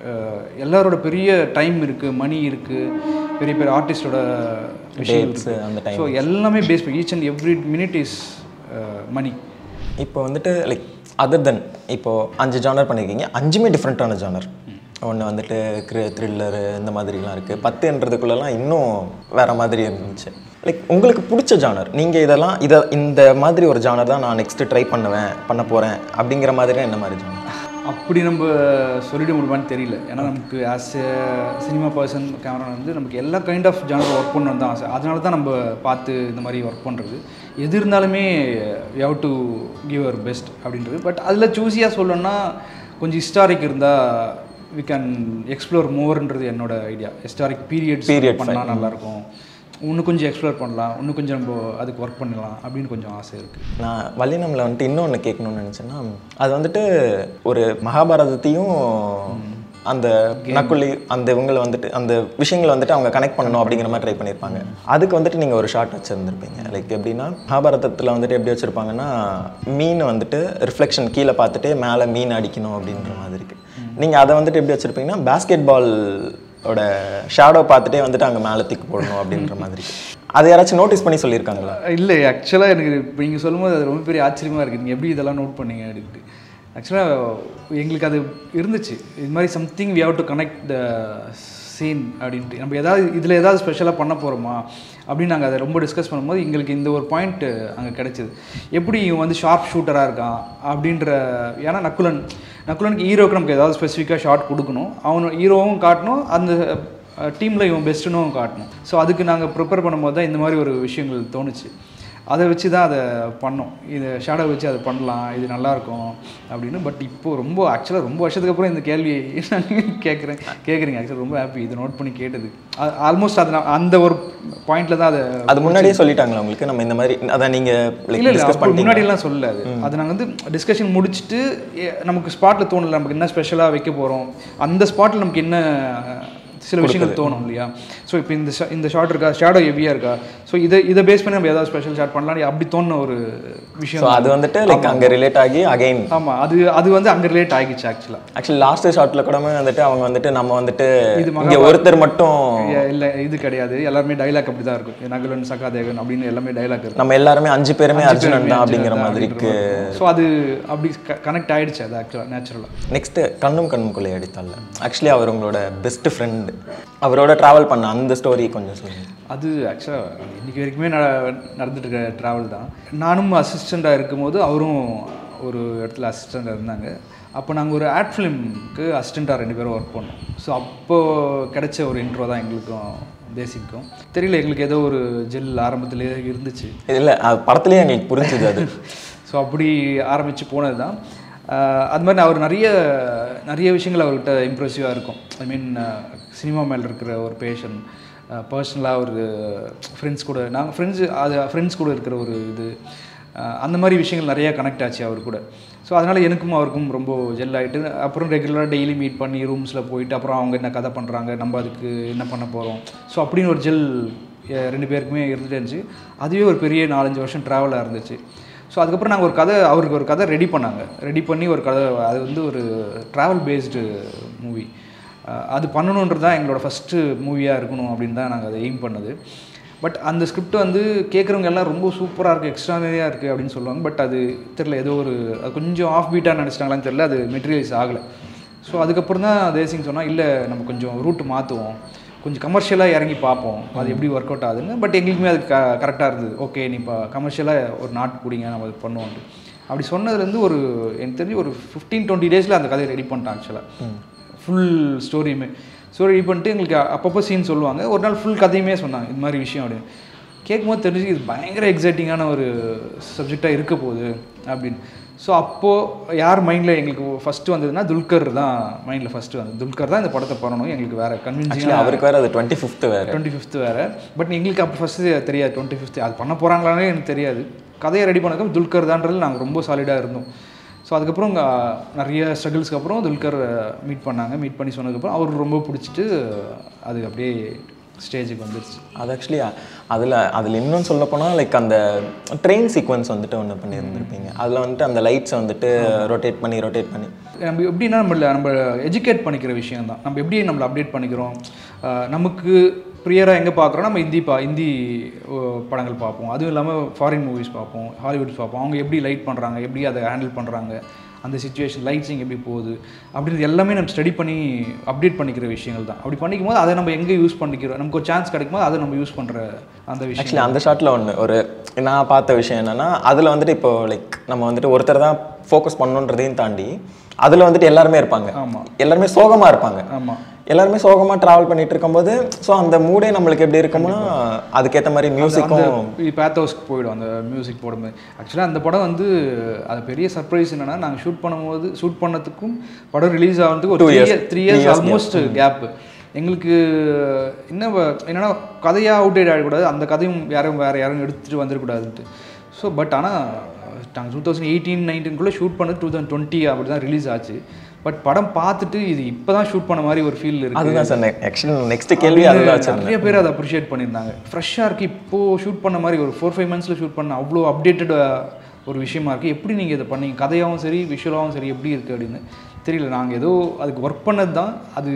எல்லாரோட பெரிய டைம் இருக்குது மணி இருக்குது பெரிய பெரிய ஆர்டிஸ்டோட விஷயம் Dates, அந்த time. ஸோ எல்லாமே பேஸ் பண்ணி each and every minute is money இப்போ வந்துட்டு லைக் அதர் தென் இப்போது அஞ்சு ஜானர் பண்ணியிருக்கீங்க அஞ்சுமே டிஃப்ரெண்ட்டான ஜானர் ஒன்று வந்துட்டு க்ரி த்ரில்லரு இந்த மாதிரிலாம் இருக்குது பத்துன்றதுக்குள்ளெல்லாம் இன்னும் வேறு மாதிரி இருந்துச்சு லைக் உங்களுக்கு பிடிச்ச ஜானர் நீங்கள் இதெல்லாம் இதை இந்த மாதிரி ஒரு ஜானர் தான் நான் நெக்ஸ்ட்டு ட்ரை பண்ணுவேன் பண்ண போகிறேன் அப்படிங்கிற மாதிரி என்ன மாதிரி ஜானர் அப்படி நம்ம சொல்லிட முடியுமான்னு தெரியல ஏன்னா நமக்கு as a cinema person camera வந்து நமக்கு எல்லா கைண்ட் ஆஃப் ஜானர் ஒர்க் பண்ணணும் தான் ஆசை அதனால தான் நம்ம பார்த்து இந்த மாதிரி ஒர்க் பண்ணுறது எது இருந்தாலுமே how to give our best அப்படின்றது பட் அதில் சூஸியாக சொல்லணும்னா கொஞ்சம் ஹிஸ்டாரிக் இருந்தால் வி கேன் எக்ஸ்ப்ளோர் மோர்ன்றது என்னோட ஐடியா ஹிஸ்டாரிக் பீரியட்ஸ் Period பண்ணால் நல்லாயிருக்கும் இன்னும் கொஞ்சம் எக்ஸ்ப்ளோர் பண்ணலாம் இன்னும் கொஞ்சம் நம்ம அதுக்கு ஒர்க் பண்ணலாம் அப்படின்னு கொஞ்சம் ஆசை இருக்குது நான் வல்லினமில் வந்துட்டு இன்னொன்று கேட்கணும்னு நினச்சேன்னா அது வந்துட்டு ஒரு மகாபாரதத்தையும் அந்த நக்குள்ளி அந்த இவங்களை வந்துட்டு அந்த விஷயங்களை வந்துட்டு அவங்க கனெக்ட் பண்ணணும் அப்படிங்கிற மாதிரி ட்ரை பண்ணியிருப்பாங்க அதுக்கு வந்துட்டு நீங்கள் ஒரு ஷார்ட் வச்சுருந்துருப்பீங்க லைக் எப்படின்னா மகாபாரதத்தில் வந்துட்டு எப்படி வச்சுருப்பாங்கன்னா மீன் வந்துட்டு ரிஃப்ளெக்ஷன் கீழே பார்த்துட்டு மேலே மீன் அடிக்கணும் அப்படின்ற மாதிரி இருக்கு நீங்கள் அதை வந்துட்டு எப்படி வச்சுருப்பீங்கன்னா பாஸ்கெட் பால் ஓட ஷேடோ பார்த்துட்டே வந்துட்டு அங்கே மேலே திக்கு போடணும் அப்படின்ற மாதிரி அதை யாராச்சும் நோட்டீஸ் பண்ணி சொல்லியிருக்காங்களா இல்லை ஆக்சுவலாக எனக்கு இப்போ நீங்கள் சொல்லும்போது அது ரொம்ப பெரிய ஆச்சரியமாக இருக்குது நீங்கள் எப்படி இதெல்லாம் நோட் பண்ணீங்க அப்படின்ட்டு ஆக்சுவலாக எங்களுக்கு அது இருந்துச்சு இது மாதிரி something we have to connect the scene அப்படின்ட்டு நம்ம ஏதாவது இதில் ஏதாவது ஸ்பெஷலாக பண்ண போகிறோமா அப்படின்னு நாங்கள் அதை ரொம்ப டிஸ்கஸ் பண்ணும்போது எங்களுக்கு இந்த ஒரு பாயிண்ட் அங்கே கிடைச்சிது எப்படி இவன் வந்து ஷார்ப் ஷூட்டராக இருக்கான் அப்படின்ற ஏன்னா நக்குலன் நக்குலனுக்கு ஹீரோக்கு நமக்கு ஏதாவது ஸ்பெசிஃபிக்காக ஷாட் கொடுக்கணும் அவனு ஹீரோவும் காட்டணும் அந்த டீமில் இவன் பெஸ்ட்டுன்னு காட்டணும் ஸோ அதுக்கு நாங்கள் ப்ரிப்பேர் பண்ணும்போது தான் இந்த மாதிரி ஒரு விஷயங்கள் தோணுச்சு அதை வச்சு தான் அதை பண்ணோம் இது ஷேடோ வச்சு அதை பண்ணலாம் இது நல்லாயிருக்கும் அப்படின்னு பட் இப்போ ரொம்ப ஆக்சுவலாக ரொம்ப வருஷத்துக்கு அப்புறம் இந்த கேள்வியை நான் கேட்குறேன் கேட்குறீங்க ஆக்சுவலாக ரொம்ப ஹாப்பி இதை நோட் பண்ணி கேட்டது ஆல்மோஸ்ட் அது நான் அந்த ஒரு பாயிண்ட்ல தான் அதை அது முன்னாடியே சொல்லிட்டாங்களா உங்களுக்கு நம்ம இந்த மாதிரி அதான் நீங்க லைக் இல்லை இல்லை டிஸ்கஸ் அப்போ பண்ணிட்டீங்க முன்னாடியெல்லாம் சொல்லல அது அது நாங்கள் வந்து டிஸ்கஷன் முடிச்சுட்டு எ- நமக்கு ஸ்பாட்டில் தோணல நமக்கு என்ன ஸ்பெஷலாக வைக்க போகிறோம் அந்த ஸ்பாட்டில் நமக்கு என்ன சில விஷயங்கள் தோணும் இல்லையா ஸோ இப்போ இந்த ஷா- இந்த ஷார்ட் இருக்கா ஷேடோ ஹெவியாக இருக்கா ஸோ இதை இதை பேஸ் பண்ணி நம்ம ஏதாவது ஸ்பெஷல் ஷாட் பண்ணலாம் அப்படி தோணுன ஒரு விஷயம் ஸோ அது வந்துட்டு லைக் அங்க ரிலேட் ஆகி அகைன் ஆமாம் அது அது வந்து அங்கே ரிலேட் ஆகிச்சு ஆக்சுவலாக ஆக்சுவலி லாஸ்ட் ஷாட்ல கூட வந்துட்டு அவங்க வந்துட்டு நம்ம வந்துட்டு இது இங்க ஒருத்தர் மட்டும் இல்லை இது கிடையாது எல்லாருமே டைலாக் அப்படி தான் இருக்கும் நகுலன் சகாதேவன் அப்படின்னு எல்லாமே டைலாக் இருக்கும் நம்ம எல்லாருமே அஞ்சு பேருமே அர்ஜுனன் தான் அப்படிங்கிற மாதிரிக்கு ஸோ அது அப்படி கனெக்ட் ஆயிடுச்சு அது ஆக்சுவலாக நேச்சுரலாக நெக்ஸ்ட் கண்ணும் கண்ணும் கொள்ளை அடித்தால ஆக்சுவலி அவர் உங்களோட பெஸ்ட் ஃப்ரெண்ட் அவரோட டிராவல் பண்ண அந்த ஸ்டோரி கொஞ்சம் சொல்லுங்க அது ஆக்சுவலாக இன்னைக்கு வரைக்குமே நட நடந்துட்டு இருக்க ட்ராவல் தான் நானும் அசிஸ்டண்ட்டாக இருக்கும்போது அவரும் ஒரு இடத்துல அசிஸ்டண்ட்டாக இருந்தாங்க அப்போ நாங்கள் ஒரு ஆட் ஃபிலிம்க்கு அசிஸ்டண்ட்டாக ரெண்டு பேரும் ஒர்க் பண்ணோம் ஸோ அப்போது கிடைச்ச ஒரு இன்ட்ரோ தான் எங்களுக்கும் தேசிக்கும் தெரியல எங்களுக்கு ஏதோ ஒரு ஜெல் ஆரம்பத்திலே இருந்துச்சு இல்ல அது படத்துலயே எங்களுக்கு புரிஞ்சுது அது ஸோ அப்படி ஆரம்பித்து போனது தான் அது மாதிரி அவர் நிறைய நிறைய விஷயங்கள் அவர்கிட்ட இம்ப்ரெசிவாக இருக்கும் ஐ மீன் சினிமா மேலே இருக்கிற ஒரு பேஷன் பர்சனலாக ஒரு ஃப்ரெண்ட்ஸ் கூட நாங்கள் ஃப்ரெண்ட்ஸ் அது ஃப்ரெண்ட்ஸ் கூட இருக்கிற ஒரு இது அஹ், அந்த மாதிரி விஷயங்கள் நிறையா கனெக்ட் ஆச்சு அவர் கூட ஸோ அதனால் எனக்கும் அவருக்கும் ரொம்ப ஜெல் ஆகிட்டு அப்புறம் ரெகுலராக டெய்லி மீட் பண்ணி ரூம்ஸில் போயிட்டு அப்புறம் அவங்க என்ன கதை பண்ணுறாங்க நம்ம அதுக்கு என்ன பண்ண போகிறோம் ஸோ அப்படின்னு ஒரு ஜெல் ரெண்டு பேருக்குமே இருந்துகிட்டே இருந்துச்சு அதுவே ஒரு பெரிய நாலஞ்சு வருஷம் ட்ராவலாக இருந்துச்சு ஸோ அதுக்கப்புறம் நாங்கள் ஒரு கதை அவருக்கு ஒரு கதை ரெடி பண்ணாங்க ரெடி பண்ணி ஒரு கதை அது வந்து ஒரு ட்ராவல் பேஸ்டு மூவி அது பண்ணணுன்றது தான் எங்களோட ஃபஸ்ட்டு மூவியாக இருக்கணும் அப்படின்னு தான் நாங்கள் அதை எய்ம் பண்ணது பட் அந்த ஸ்கிரிப்ட் வந்து கேட்குறவங்க எல்லாம் ரொம்ப சூப்பராக இருக்குது எக்ஸ்ட்ரானரியாக இருக்குது அப்படின்னு சொல்லுவாங்க பட் அது தெரில ஏதோ ஒரு அது கொஞ்சம் ஆஃப் பீட்டாக நினச்சிட்டாங்களான்னு தெரில அது மெட்டீரியல்ஸ் ஆகலை ஸோ அதுக்கப்புறம் தான் தேசிங் சொன்னால் இல்லை நம்ம கொஞ்சம் ரூட் மாற்றுவோம் கொஞ்சம் கமர்ஷியலாக இறங்கி பார்ப்போம் அது எப்படி ஒர்க் அவுட் ஆகுதுன்னு பட் எங்களுக்குமே அது க கரெக்டாக இருந்தது ஓகே நீ இப்போ கமர்ஷியலாக ஒரு நாட்டு பிடிங்க நம்ம அது பண்ணுவோம் அப்படி சொன்னதுலேருந்து ஒரு எனக்கு தெரிஞ்சு ஒரு ஃபிஃப்டீன் டுவெண்ட்டி டேஸில் அந்த கதையை ரெடி பண்ணிட்டான் ஆக்சுவலாக ஃபுல் ஸ்டோரியுமே ஸ்டோரி ரெடி பண்ணிட்டு எங்களுக்கு அப்பப்போ சீன் சொல்லுவாங்க ஒரு நாள் ஃபுல் கதையுமே சொன்னாங்க இது மாதிரி விஷயம் அப்படின்னு கேட்கும்போது தெரிஞ்சு இது பயங்கர எக்ஸைட்டிங்கான ஒரு சப்ஜெக்டாக இருக்க போகுது அப்படின்னு ஸோ அப்போது யார் மைண்டில் எங்களுக்கு ஃபஸ்ட்டு வந்ததுன்னா துல்கர் தான் மைண்டில் ஃபஸ்ட்டு வந்தது துல்கர் தான் இந்த படத்தை பண்ணணும் எங்களுக்கு வேறு ஆக்சுவலி கன்வின்சிங்காக அவருக்கு வேற அது டுவெண்ட்டி ஃபிஃப்த் வேற டுவெண்ட்டி ஃபிஃப்த்து வேறு பட் எங்களுக்கு அப்போ ஃபஸ்ட்டு தெரியாது டுவெண்ட்டி ஃபிஃப்த்து அது பண்ண போகிறாங்களானே எனக்கு தெரியாது கதையை ரெடி பண்ணதுக்கு துல்கர் தான்றது நாங்கள் ரொம்ப சாலிடாக இருந்தோம் ஸோ அதுக்கப்புறம் இங்க நிறைய ஸ்ட்ரகிள்ஸ்க்கு அப்புறம் துல்கர் மீட் பண்ணாங்க மீட் பண்ணி சொன்னதுக்கப்புறம் அவர் ரொம்ப பிடிச்சிட்டு அது அப்படியே ஸ்டேஜுக்கு வந்துருச்சு அது ஆக்சுவலி அதில் அதில் இன்னும் சொல்ல போனால் லைக் அந்த ட்ரெயின் சீக்வன்ஸ் வந்துட்டு ஒன்று பண்ணியிருந்திருப்பீங்க அதில் வந்துட்டு அந்த லைட்ஸை வந்துட்டு ரொட்டேட் பண்ணி ரொட்டேட் பண்ணி நம்ம எப்படின்னா நம்மள நம்ம எஜுகேட் பண்ணிக்கிற விஷயம் தான் நம்ம எப்படி நம்மளை அப்டேட் பண்ணிக்கிறோம் அஹ் நமக்கு ப்ரியராக எங்கே பார்க்குறோம் நம்ம ஹிந்தி பா ஹிந்தி அஹ், படங்கள் பார்ப்போம் அதுவும் இல்லாமல் ஃபாரின் மூவிஸ் பார்ப்போம் ஹாலிவுட்ஸ் பார்ப்போம் அவங்க எப்படி லைட் பண்ணுறாங்க எப்படி அதை ஹேண்டில் பண்ணுறாங்க அந்த சுச்சுவேஷன் லைட்ஸிங் எப்படி போகுது அப்படின்றது எல்லாமே நம்ம ஸ்டடி பண்ணி அப்டேட் பண்ணிக்கிற விஷயங்கள் தான் அப்படி பண்ணிக்கும் போது அதை நம்ம எங்கே யூஸ் பண்ணிக்கிறோம் நமக்கு ஒரு சான்ஸ் கிடைக்கும் போது அதை நம்ம யூஸ் பண்ணுற அந்த விஷயம் ஆக்சுவலி அந்த ஷாட்டில் ஒன்று ஒரு நான் பார்த்த விஷயம் என்னன்னா அதில் வந்துட்டு இப்போ லைக் நம்ம வந்துட்டு ஒருத்தர் தான் ஃபோக்கஸ் பண்ணணுன்றதையும் தாண்டி அதில் வந்துட்டு எல்லாருமே இருப்பாங்க ஆமாம் எல்லாருமே சோகமாக இருப்பாங்க ஆமாம் எல்லாருமே சோகமாக ட்ராவல் பண்ணிட்டு இருக்கும்போது ஸோ அந்த மூடே நம்மளுக்கு எப்படி இருக்கும்னா அதுக்கேற்ற மாதிரி மியூசிக்கும் பேத்தோஸ்க்கு போயிடும் அந்த மியூசிக் போடும்போது ஆக்சுவலாக அந்த படம் வந்து அது பெரிய சர்ப்ரைஸ் என்னன்னா நாங்கள் ஷூட் பண்ணும்போது ஷூட் பண்ணதுக்கும் படம் ரிலீஸ் ஆகிறதுக்கு ஒரு three years three years almost gap எங்களுக்கு என்ன வ- என்னன்னா கதையாக அவுடேட் ஆகிடக்கூடாது அந்த கதையும் யாரும் வேறு யாரும் எடுத்துகிட்டு வந்துடக்கூடாதுன்ட்டு ஸோ பட் ஆனால் நாங்கள் டூ தௌசண்ட் எயிட்டீன் நைன்டீன்குள்ளே ஷூட் பண்ணது டூ தௌசண்ட் டுவெண்ட்டி அப்படி தான் ரிலீஸ் ஆச்சு பட் படம் பார்த்துட்டு இது இப்போ தான் ஷூட் பண்ண மாதிரி ஒரு ஃபீல் இருக்குது அதுதான் சார் ஆக்சுவலி நெக்ஸ்ட் கேள்வி அதுதான் வச்சிருந்தேன் நிறைய பேர் அதை அப்ரிஷியேட் பண்ணியிருந்தாங்க ஃப்ரெஷ்ஷாக இருக்குது இப்போது ஷூட் பண்ண மாதிரி ஒரு ஃபோர் ஃபைவ் மந்த்ஸில் ஷூட் பண்ண அவ்வளோ அப்டேட்டட் ஒரு விஷயமா இருக்குது எப்படி நீங்கள் இதை பண்ணீங்க கதையாகவும் சரி விஷுவலாகவும் சரி எப்படி இருக்குது அப்படின்னு தெரியல நாங்கள் ஏதோ அதுக்கு ஒர்க் பண்ணது தான் அது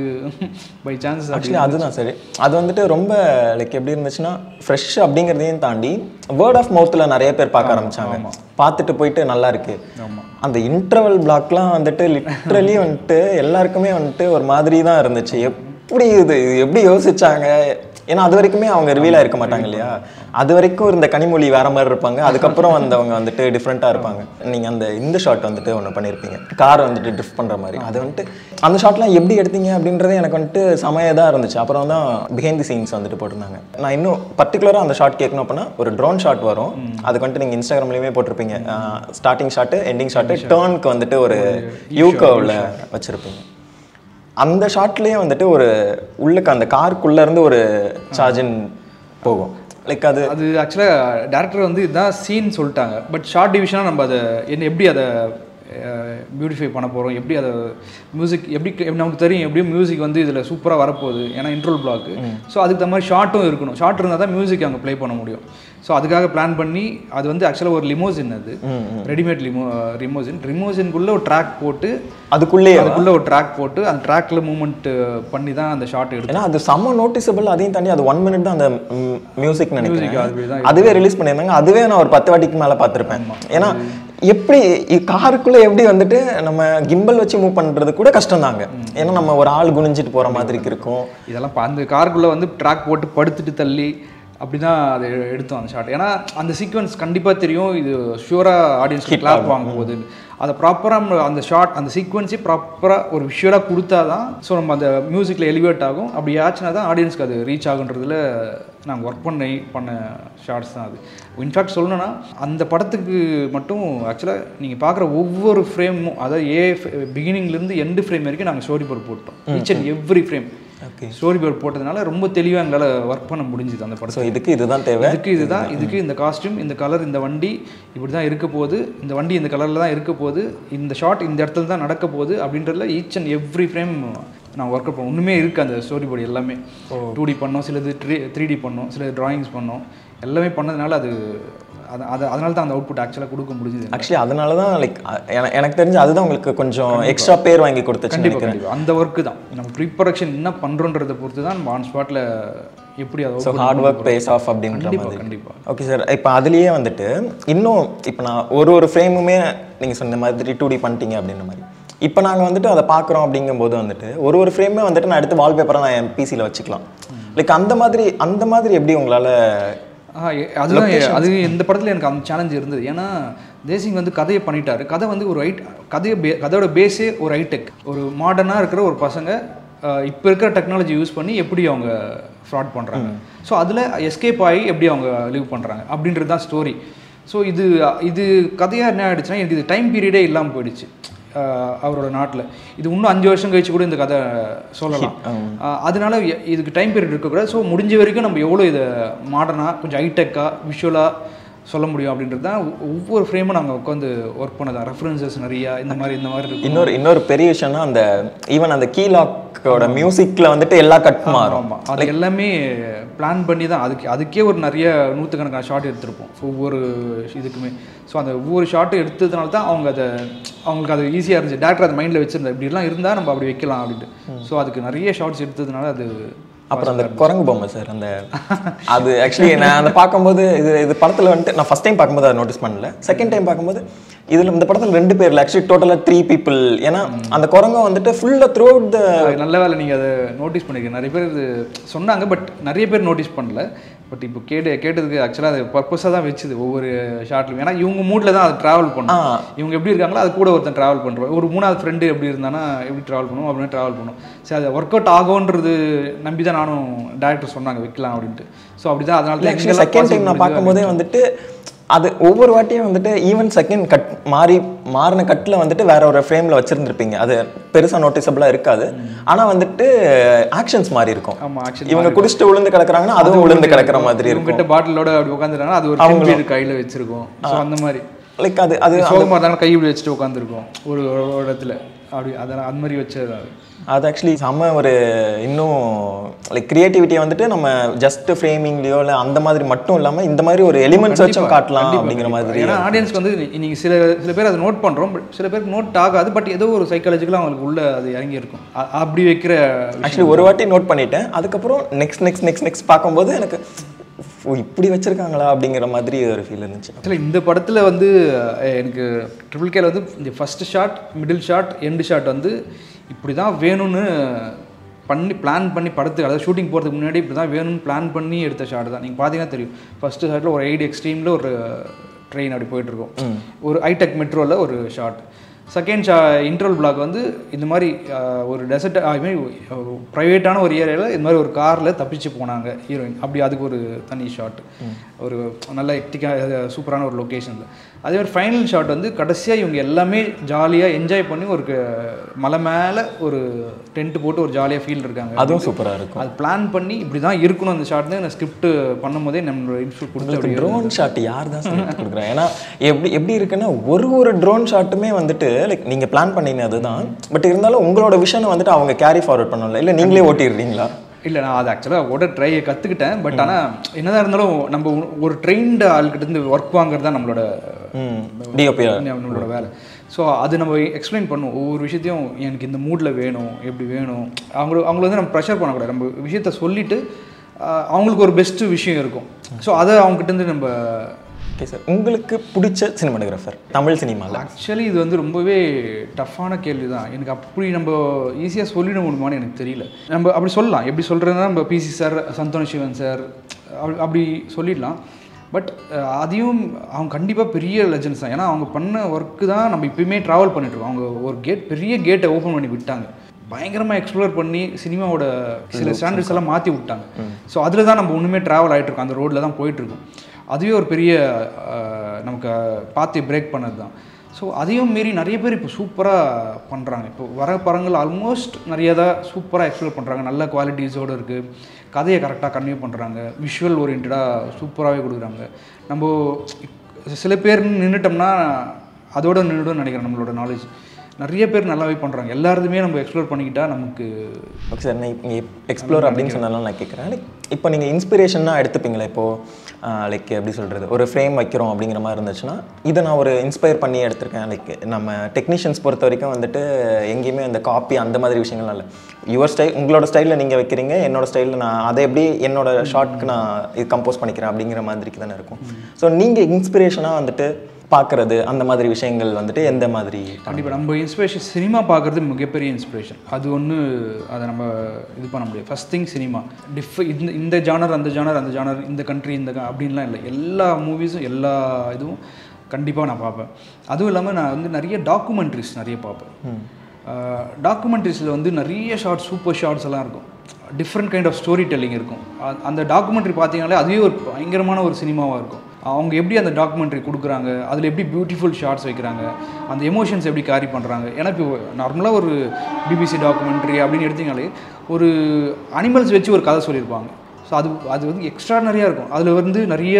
பை சான்சஸ் ஆக்சுவலி அதுதான் சரி அது வந்துட்டு ரொம்ப லைக் எப்படி இருந்துச்சுன்னா ஃப்ரெஷ் அப்படிங்கிறதையும் தாண்டி வேர்ட் ஆஃப் மவுத்தில் நிறைய பேர் பார்க்க ஆரம்பிச்சாங்க பார்த்துட்டு போயிட்டு நல்லா இருக்கு ஆமாம் அந்த இன்டர்வல் பிளாக்லாம் வந்துட்டு லிட்ரலி வந்துட்டு எல்லாருக்குமே வந்துட்டு ஒரு மாதிரி தான் இருந்துச்சு எப்படி இது இது எப்படி யோசிச்சாங்க ஏன்னா அது வரைக்குமே அவங்க ரிவீலாக இருக்க மாட்டாங்க இல்லையா அது வரைக்கும் இருந்த கனிமொழி வேற மாதிரி இருப்பாங்க அதுக்கப்புறம் வந்தவங்க வந்துட்டு டிஃப்ரெண்ட்டாக இருப்பாங்க நீங்கள் அந்த இந்த ஷாட் வந்துட்டு ஒன்று பண்ணியிருப்பீங்க கார் வந்துட்டு ட்ரிஃப்ட் பண்ணுற மாதிரி அது வந்துட்டு அந்த ஷாட்லாம் எப்படி எடுத்தீங்க அப்படின்றதே எனக்கு வந்துட்டு செமையாக இருந்துச்சு அப்புறம் தான் பிஹைண்ட் தி சீன்ஸ் வந்துட்டு போட்டிருந்தாங்க நான் இன்னும் பர்டிகுலராக அந்த ஷாட் கேட்கணும் அப்படின்னா ஒரு ட்ரோன் ஷாட் வரும் அதுக்கு வந்துட்டு நீங்கள் இன்ஸ்டாகிராம்லேயுமே போட்டிருப்பீங்க ஸ்டார்டிங் ஷாட்டு எண்டிங் ஷாட்டு டேர்னுக்கு வந்துட்டு ஒரு யூகோவில் வச்சுருப்பீங்க அந்த ஷாட்லேயே வந்துட்டு ஒரு உள்ளுக்கு அந்த காருக்குள்ளே இருந்து ஒரு சார்ஜின் போகும் லைக் அது அது ஆக்சுவலாக டேரக்டர் வந்து இதுதான் சீன் சொல்லிட்டாங்க பட் ஷார்ட் டிவிஷனாக நம்ம அதை என்ன எப்படி அதை பியூட்டிஃபை பண்ண போகிறோம் எப்படி அதை மியூசிக் எப்படி எப்படி நமக்கு தெரியும் எப்படியும் மியூசிக் வந்து இதில் சூப்பராக வரப்போகுது ஏன்னா இன்ட்ரோல் பிளாக்கு ஸோ அதுக்கு தகுந்த மாதிரி ஷார்ட்டும் இருக்கணும் ஷார்ட் இருந்தால் தான் மியூசிக் அங்கே ப்ளே பண்ண முடியும் ஸோ அதுக்காக பிளான் பண்ணி அது வந்து ஆக்சுவலாக ஒரு லிமோசின் அது ரெடிமேட் லிமோ ரிமோசின் ரிமோசின்குள்ளே ஒரு ட்ராக் போட்டு அதுக்குள்ளேயே அதுக்குள்ளே ஒரு ட்ராக் போட்டு அந்த ட்ராக்ல மூவ்மெண்ட் பண்ணி தான் அந்த ஷார்ட் எடுத்து ஏன்னா அது செம்ம நோட்டிசபிள் அதையும் தாண்டி அது ஒன் மினிட் தான் அந்த மியூசிக் அதுவே நினைக்கிறேன் அதுவே ரிலீஸ் பண்ணியிருந்தாங்க அதுவே நான் ஒரு பத்து வாட்டிக்கு மேலே பார்த்துருப்பேன் ஏன்னா எப்படி காருக்குள்ளே எப்படி வந்துட்டு நம்ம கிம்பல் வச்சு மூவ் பண்ணுறது கூட கஷ்டம் தாங்க ஏன்னா நம்ம ஒரு ஆள் குனிஞ்சிட்டு போகிற மாதிரி இருக்கும் இதெல்லாம் பா- அந்த காருக்குள்ளே வந்து ட்ராக் போட்டு படுத்துட்டு தள்ளி அப்படி தான் அதை எ- எடுத்தோம் அந்த ஷாட் ஏன்னா அந்த சீக்வன்ஸ் கண்டிப்பாக தெரியும் இது ஷூராக ஆடியன்ஸ் கிளாப் வாங்க போகுது அதை ப்ராப்பராக அந்த ஷாட் அந்த சீக்வன்ஸே ப்ராப்பராக ஒரு விஷுவலாக கொடுத்தா தான் ஸோ நம்ம அந்த மியூசிக்கில் எலிவேட் ஆகும் அப்படி ஆச்சுன்னா தான் ஆடியன்ஸ்க்கு அது ரீச் ஆகுன்றதுல நாங்கள் ஒர்க் பண்ணி பண்ண ஷார்ட்ஸ் தான் அது இன்ஃபேக்ட் சொல்லணும்னா அந்த படத்துக்கு மட்டும் ஆக்சுவலாக நீங்கள் பார்க்குற ஒவ்வொரு ஃப்ரேமும் அதாவது ஏ பிகினிங்லேருந்து எண்டு ஃப்ரேம் வரைக்கும் நாங்கள் ஸ்டோரி போர்ட் போட்டோம் each and every frame okay storyboard போட்டதுனால ரொம்ப தெளிவாக எங்களால் ஒர்க் பண்ண முடிஞ்சுது அந்த படத்தை ஸோ இதுக்கு இதுதான் தேவை இதுக்கு இதுதான் இதுக்கு இந்த காஸ்டியூம் இந்த கலர் இந்த வண்டி இப்படி தான் இருக்க போகுது இந்த வண்டி இந்த கலரில் தான் இருக்க போகுது இந்த ஷாட் இந்த இடத்துல தான் நடக்க போகுது அப்படின்றதுல ஈச் அண்ட் எவ்ரி ஃப்ரேம் நான் ஒர்க் பண்ணோம் ஒன்றுமே இருக்குது அந்த ஸ்டோரி போர்டு எல்லாமே டூ டி பண்ணோம் சிலது த்ரீ த்ரீ டி பண்ணோம் சில டிராயிங்ஸ் பண்ணோம் எல்லாமே பண்ணதுனால அது அது அது அதனால தான் அந்த அவுட்புட் ஆக்சுவலாக கொடுக்க முடிஞ்சுது ஆக்சுவலி அதனால தான் லைக் எனக்கு தெரிஞ்சு அதுதான் உங்களுக்கு கொஞ்சம் எக்ஸ்ட்ரா பேர் வாங்கி கொடுத்துச்சு கண்டிப்பாக நினைக்கிறேன் கண்டிப்பாக அந்த ஒர்க்கு தான் நம்ம ப்ரீ ப்ரொடக்ஷன் என்ன பண்ணுறோன்றதை பொறுத்து தான் நம்ம ஆன் ஸ்பாட்டில் எப்படி அதை so hard work base of அப்படின்ற கண்டிப்பாக மாதிரி கண்டிப்பாக ஓகே சார் இப்போ அதுலேயே வந்துட்டு இன்னும் இப்போ நான் ஒரு ஒரு ஃப்ரேமுமே நீங்கள் சொன்ன மாதிரி டூ டி பண்ணிட்டீங்க அப்படின்ற மாதிரி இப்போ நாங்கள் வந்துட்டு அதை பார்க்குறோம் அப்படிங்கும்போது வந்துட்டு ஒரு ஒரு ஃப்ரேமே வந்துட்டு நான் எடுத்து வால்பேப்பராக நான் என் பிசியில் வச்சுக்கலாம் லைக் அந்த மாதிரி அந்த மாதிரி எப்படி உங்களால் ஆ, எ- அதுதான் எ- அது இந்த படத்தில் எனக்கு அந்த சேலஞ்ச் இருந்தது ஏன்னா தேசிங் வந்து கதையை பண்ணிட்டாரு கதை வந்து ஒரு ரைட் கதையை பே கதையோட பேஸே ஒரு ஹைடெக் ஒரு மாடர்னாக இருக்கிற ஒரு பசங்க இப்போ இருக்கிற டெக்னாலஜி யூஸ் பண்ணி எப்படி அவங்க ஃப்ராட் பண்ணுறாங்க ஸோ அதில் எஸ்கேப் ஆகி எப்படி அவங்க லிவ் பண்ணுறாங்க அப்படின்றது தான் ஸ்டோரி ஸோ இது இது கதையாக என்ன ஆயிடுச்சுன்னா எனக்கு இது டைம் பீரியடே இல்லாமல் போயிடுச்சு ஆஹ் அவரோட நாட்டில் இது இன்னும் அஞ்சு வருஷம் கழிச்சு கூட இந்த கதை சொல்லலாம் ஆஹ் அதனால எ- இதுக்கு டைம் பீரியட் இருக்கக்கூடாது ஸோ முடிஞ்ச வரைக்கும் நம்ம எவ்வளோ இதை மாடர்னாக கொஞ்சம் ஹைடெக்காக விஷுவலாக சொல்ல முடியும் அப்படின்றது தான் ஒ- ஒவ்வொரு ஃப்ரேமும் நாங்கள் உட்காந்து ஒர்க் பண்ணதான் ரெஃபரன்சஸ் நிறையா இந்த மாதிரி இந்த மாதிரி இருக்கும் இன்னொரு இன்னொரு பெரிய விஷயம்னா அந்த ஈவன் அந்த கீலாக்கோட மியூசிக்கில் வந்துட்டு எல்லா கட் மாறும் ஆமாம் அது எல்லாமே பிளான் பண்ணி தான் அதுக்கு அதுக்கே ஒரு நிறைய நூற்றுக்கணக்கான ஷாட் எடுத்திருப்போம் ஒவ்வொரு இதுக்குமே ஸோ அந்த ஒவ்வொரு ஷாட்டும் எடுத்ததுனால தான் அவங்க அதை அவங்களுக்கு அது ஈஸியாக இருந்துச்சு டேரக்டர் அது மைண்டில் வச்சிருந்தா இப்படிலாம் இருந்தால் நம்ம அப்படி வைக்கலாம் அப்படின்ட்டு ஸோ அதுக்கு நிறைய ஷார்ட்ஸ் எடுத்ததுனால அது அப்புறம் அந்த குரங்கு பொம்மை சார் அந்த அது ஆக்சுவலி நான் அதை பார்க்கும்போது இது இது படத்தில் வந்துட்டு நான் ஃபஸ்ட் டைம் பார்க்கும்போது அதை நோட்டீஸ் பண்ணல செகண்ட் டைம் பார்க்கும்போது இதில் இந்த படத்தில் ரெண்டு பேர் ஆக்சுவலி டோட்டலாக த்ரீ பீப்புள் ஏன்னா அந்த குரங்கம் வந்துட்டு ஃபுல்லாக த்ரூ அவுட் த அது நல்ல வேலை நீங்கள் அதை நோட்டீஸ் பண்ணிருக்கீங்க நிறைய பேர் இது சொன்னாங்க பட் நிறைய பேர் நோட்டீஸ் பண்ணல பட் இப்போ கேட்டு கேட்டதுக்கு ஆக்சுவலாக அது பர்பஸாக தான் வச்சுது ஒவ்வொரு ஷார்ட்லையும் ஏன்னா இவங்க மூடில் தான் அது ட்ராவல் பண்ணும் இவங்க எப்படி இருக்காங்களோ அது கூட ஒருத்தன் ட்ராவல் பண்ணுறோம் ஒரு மூணாவது ஃப்ரெண்டு எப்படி இருந்தானா எப்படி ட்ராவல் பண்ணும் அப்படின்னு ட்ராவல் பண்ணும் சரி அது ஒர்க் அவுட் ஆகும்ன்றது நம்பி தான் நானும் டேரக்டர் சொன்னாங்க வைக்கலாம் அப்படின்ட்டு ஸோ அப்படி தான் அதனால தான் ஆக்சுவலி செகண்ட் டைம் நான் பார்க்கும்போதே வந்துட்டு அது ஒவ்வொரு வாட்டியும் வந்துட்டு ஈவன் செகண்ட் கட் மாறி மாறின கட்டில் வந்துட்டு வேற ஒரு ஃப்ரேமில் வச்சிருந்துருப்பீங்க அது பெருசாக நோட்டிசபிளாக இருக்காது ஆனால் வந்துட்டு ஆக்ஷன்ஸ் மாறி இருக்கும் ஆமாம் ஆக்சுவலி இவங்க குடிச்சிட்டு விழுந்து கிடக்குறாங்கன்னா அதுவும் விழுந்து கிடக்குற மாதிரி இருக்கும் இவங்ககிட்ட பாட்டிலோட அப்படி உட்காந்துருக்காங்க அது ஒரு டெம்பீடு கையில் வச்சிருக்கோம் ஸோ அந்த மாதிரி லைக் அது அது சோகமாக இருந்தாலும் கை இப்படி வச்சுட்டு உட்காந்துருக்கோம் ஒரு ஒரு இடத்துல அப்படி அதெல்லாம் அந்த மாதிரி வச்சது அது அது ஆக்சுவலி செம்ம ஒரு இன்னும் லைக் கிரியேட்டிவிட்டியை வந்துட்டு நம்ம ஜஸ்ட் ஃப்ரேமிங்லேயோ இல்லை அந்த மாதிரி மட்டும் இல்லாமல் இந்த மாதிரி ஒரு எலிமெண்ட்ஸ் வச்சும் காட்டலாம் அப்படிங்கிற மாதிரி ஏன்னா ஆடியன்ஸ்க்கு வந்து நீங்கள் சில சில பேர் அதை நோட் பண்ணுறோம் பட் சில பேருக்கு நோட் ஆகாது பட் ஏதோ ஒரு சைக்காலஜிக்கலாக அவங்களுக்கு உள்ள அது இறங்கி இருக்கும் அ- அப்படி வைக்கிற ஆக்சுவலி ஒரு வாட்டி நோட் பண்ணிட்டேன் அதுக்கப்புறம் நெக்ஸ்ட் நெக்ஸ்ட் நெக்ஸ்ட் நெக்ஸ்ட் பார்க்கும்போது எனக்கு ஓ இப்படி வச்சிருக்காங்களா அப்படிங்கிற மாதிரி ஒரு ஃபீல் இருந்துச்சு ஆக்சுவலி இந்த படத்தில் வந்து அஹ், எனக்கு ட்ரிபிள் கேல வந்து இந்த first shot middle shot end shot வந்து இப்படி தான் வேணும்னு பண்ணி பிளான் பண்ணி படத்துக்கு அதாவது ஷூட்டிங் போகிறதுக்கு முன்னாடி இப்படி தான் வேணும்னு பிளான் பண்ணி எடுத்த ஷாட் தான் நீங்கள் பார்த்தீங்கன்னா தெரியும் ஃபஸ்ட்டு ஷாட்டில் ஒரு எயிட் எக்ஸ்ட்ரீமில் ஒரு ட்ரெயின் அப்படி போயிட்டுருக்கோம் ஒரு ஹைடெக் மெட்ரோவில் ஒரு ஷாட் செகண்ட் ஷா இன்டர்வல் பிளாக் வந்து இந்த மாதிரி அஹ், ஒரு டெசர்ட் ஐ மீன் ப்ரைவேட்டான ஒரு ஏரியாவில் இந்த மாதிரி ஒரு காரில் தப்பிச்சு போனாங்க ஹீரோயின் அப்படி அதுக்கு ஒரு தனி ஷாட் ஒரு நல்ல எக்டிக்காக சூப்பரான ஒரு லொக்கேஷனில் அதே மாதிரி ஃபைனல் ஷாட் வந்து கடைசியாக இவங்க எல்லாமே ஜாலியாக என்ஜாய் பண்ணி ஒரு க- மலை மேலே ஒரு டென்ட் போட்டு ஒரு ஜாலியாக ஃபீல் இருக்காங்க அதுவும் சூப்பராக இருக்கும் அது பிளான் பண்ணி இப்படி தான் இருக்கணும் அந்த ஷாட்னு நான் ஸ்கிரிப்ட் பண்ணும்போதே நம்மளோட இன்ஸ்டியூட் கொடுத்து உங்களுக்கு ட்ரோன் ஷாட் யார் தான் select கொடுக்குறா ஏன்னா எப்படி எப்படி இருக்குன்னா ஒரு ஒரு ட்ரோன் ஷாட்டுமே வந்துட்டு லைக் நீங்கள் பிளான் பண்ணினது தான் பட் இருந்தாலும் உங்களோட விஷனை வந்துட்டு அவங்க கேரி ஃபார்வர்ட் பண்ணல இல்லை நீங்களே ஓட்டிடுறீங்களா இல்லை நான் அது ஆக்சுவலாக ஓட ட்ரை கற்றுக்கிட்டேன் பட் ஆனால் என்னதான் இருந்தாலும் நம்ம ஒரு ட்ரெயின்டு ஆள்கிட்ட இருந்து ஒர்க் வாங்குறது தான் நம்மளோட ம் டிஓபி நம்மளோட வேலை ஸோ அது நம்ம எக்ஸ்பிளைன் பண்ணுவோம் ஒவ்வொரு விஷயத்தையும் எனக்கு இந்த மூடில் வேணும் எப்படி வேணும் அவங்கள அவங்கள வந்து நம்ம ப்ரெஷர் பண்ணக்கூடாது நம்ம விஷயத்த சொல்லிவிட்டு அவங்களுக்கு ஒரு பெஸ்ட்டு விஷயம் இருக்கும் ஸோ அதை அவங்ககிட்டருந்து நம்ம ஓகே சார் உங்களுக்கு பிடிச்ச சினிமாட்டோகிராஃபர் தமிழ் சினிமாவில் ஆக்சுவலி இது வந்து ரொம்பவே டஃப்பான கேள்வி தான் எனக்கு அப்படி நம்ம ஈஸியாக சொல்லிட முடியுமான்னு எனக்கு தெரியல நம்ம அப்படி சொல்லலாம் எப்படி சொல்கிறதுனா நம்ம P C sir Santosh Sivan sir அப்படி அப்படி சொல்லிடலாம் பட் அதையும் அவங்க கண்டிப்பாக பெரிய லெஜன்ஸ் தான் ஏன்னா அவங்க பண்ண ஒர்க்கு தான் நம்ம இப்பயுமே ட்ராவல் பண்ணிட்டுருக்கோம் அவங்க ஒரு கேட் பெரிய கேட்டை ஓப்பன் பண்ணி விட்டாங்க பயங்கரமாக எக்ஸ்ப்ளோர் பண்ணி சினிமாவோட சில ஸ்டாண்டர்ட்ஸ் எல்லாம் மாற்றி விட்டாங்க ஸோ அதில் தான் நம்ம ஒன்றுமே ட்ராவல் ஆகிட்டு இருக்கோம் அந்த ரோட்டில் தான் போயிட்டுருக்கோம் அதுவே ஒரு பெரிய அஹ், நமக்கு பார்த்து பிரேக் பண்ணது தான் ஸோ அதையும் மீறி நிறைய பேர் இப்போ சூப்பராக பண்ணுறாங்க இப்போ வர படங்கள் ஆல்மோஸ்ட் நிறைய தான் சூப்பராக எக்ஸ்ப்ளோர் பண்ணுறாங்க நல்ல குவாலிட்டிஸோடு இருக்குது கதையை கரெக்டாக கன்வியூ பண்ணுறாங்க விஷுவல் ஓரியன்டாக சூப்பராகவே கொடுக்குறாங்க நம்ம சில பேர் நின்றுட்டோம்னா அதோட நின்றுடும் நினைக்கிறேன் நம்மளோட நாலேஜ் நிறைய பேர் நல்லாவே பண்ணுறாங்க எல்லாருமே நம்ம எக்ஸ்ப்ளோர் பண்ணிக்கிட்டா நமக்கு ஓகே சார் நான் நீங்கள் எக்ஸ்ப்ளோர் அப்படின்னு சொன்னாலும் நான் கேட்குறேன் லைக் இப்போ நீங்கள் இன்ஸ்பிரேஷனாக எடுத்துப்பீங்களா இப்போது லைக் எப்படி சொல்கிறது ஒரு ஃப்ரேம் வைக்கிறோம் அப்படிங்கிற மாதிரி இருந்துச்சுன்னா இதை நான் ஒரு இன்ஸ்பயர் பண்ணி எடுத்திருக்கேன் லைக் நம்ம டெக்னீஷியன்ஸ் பொறுத்த வரைக்கும் வந்துட்டு எங்கேயுமே அந்த காப்பி அந்த மாதிரி விஷயங்கள்லாம் இல்லை யுவர் ஸ்டைல் உங்களோட ஸ்டைலில் நீங்கள் வைக்கிறீங்க என்னோட ஸ்டைலில் நான் அதை எப்படி என்னோட ஷார்ட்க்கு நான் இது கம்போஸ் பண்ணிக்கிறேன் அப்படிங்கிற மாதிரிக்கு தானே இருக்கும் ஸோ நீங்கள் இன்ஸ்பிரேஷனாக வந்துட்டு பார்க்குறது அந்த மாதிரி விஷயங்கள் வந்துட்டு எந்த மாதிரி கண்டிப்பாக நம்ம இன்ஸ்பிரேஷன் சினிமா பார்க்குறது மிகப்பெரிய இன்ஸ்பிரேஷன் அது ஒன்று அதை நம்ம இது பண்ண முடியாது ஃபஸ்ட் திங் சினிமா டிஃப் இந்த இந்த ஜானர் அந்த ஜானர் அந்த ஜானர் இந்த கண்ட்ரி இந்த க- அப்படின்லாம் இல்லை எல்லா மூவிஸும் எல்லா இதுவும் கண்டிப்பாக நான் பார்ப்பேன் அதுவும் இல்லாமல் நான் வந்து நிறைய டாக்குமெண்ட்ரிஸ் நிறைய பார்ப்பேன் டாக்குமெண்ட்ரிஸில் வந்து நிறைய ஷார்ட்ஸ் சூப்பர் ஷார்ட்ஸ் எல்லாம் இருக்கும் different kind of storytelling இருக்கும் அ- அந்த டாக்குமெண்ட்ரி பார்த்தீங்கனாலே அதுவே ஒரு பயங்கரமான ஒரு சினிமாவாக இருக்கும் அவங்க எப்படி அந்த டாக்குமெண்ட்ரி கொடுக்குறாங்க அதில் எப்படி பியூட்டிஃபுல் ஷார்ட்ஸ் வைக்கிறாங்க அந்த எமோஷன்ஸ் எப்படி கேரி பண்ணுறாங்க ஏன்னா இப்போ நார்மலாக ஒரு பிபிசி டாக்குமெண்ட்ரி அப்படின்னு எடுத்தீங்கனாலே ஒரு அனிமல்ஸ் வச்சு ஒரு கதை சொல்லியிருப்பாங்க ஸோ அது அது வந்து எக்ஸ்ட்ரானரியாக இருக்கும் அதில் வந்து நிறைய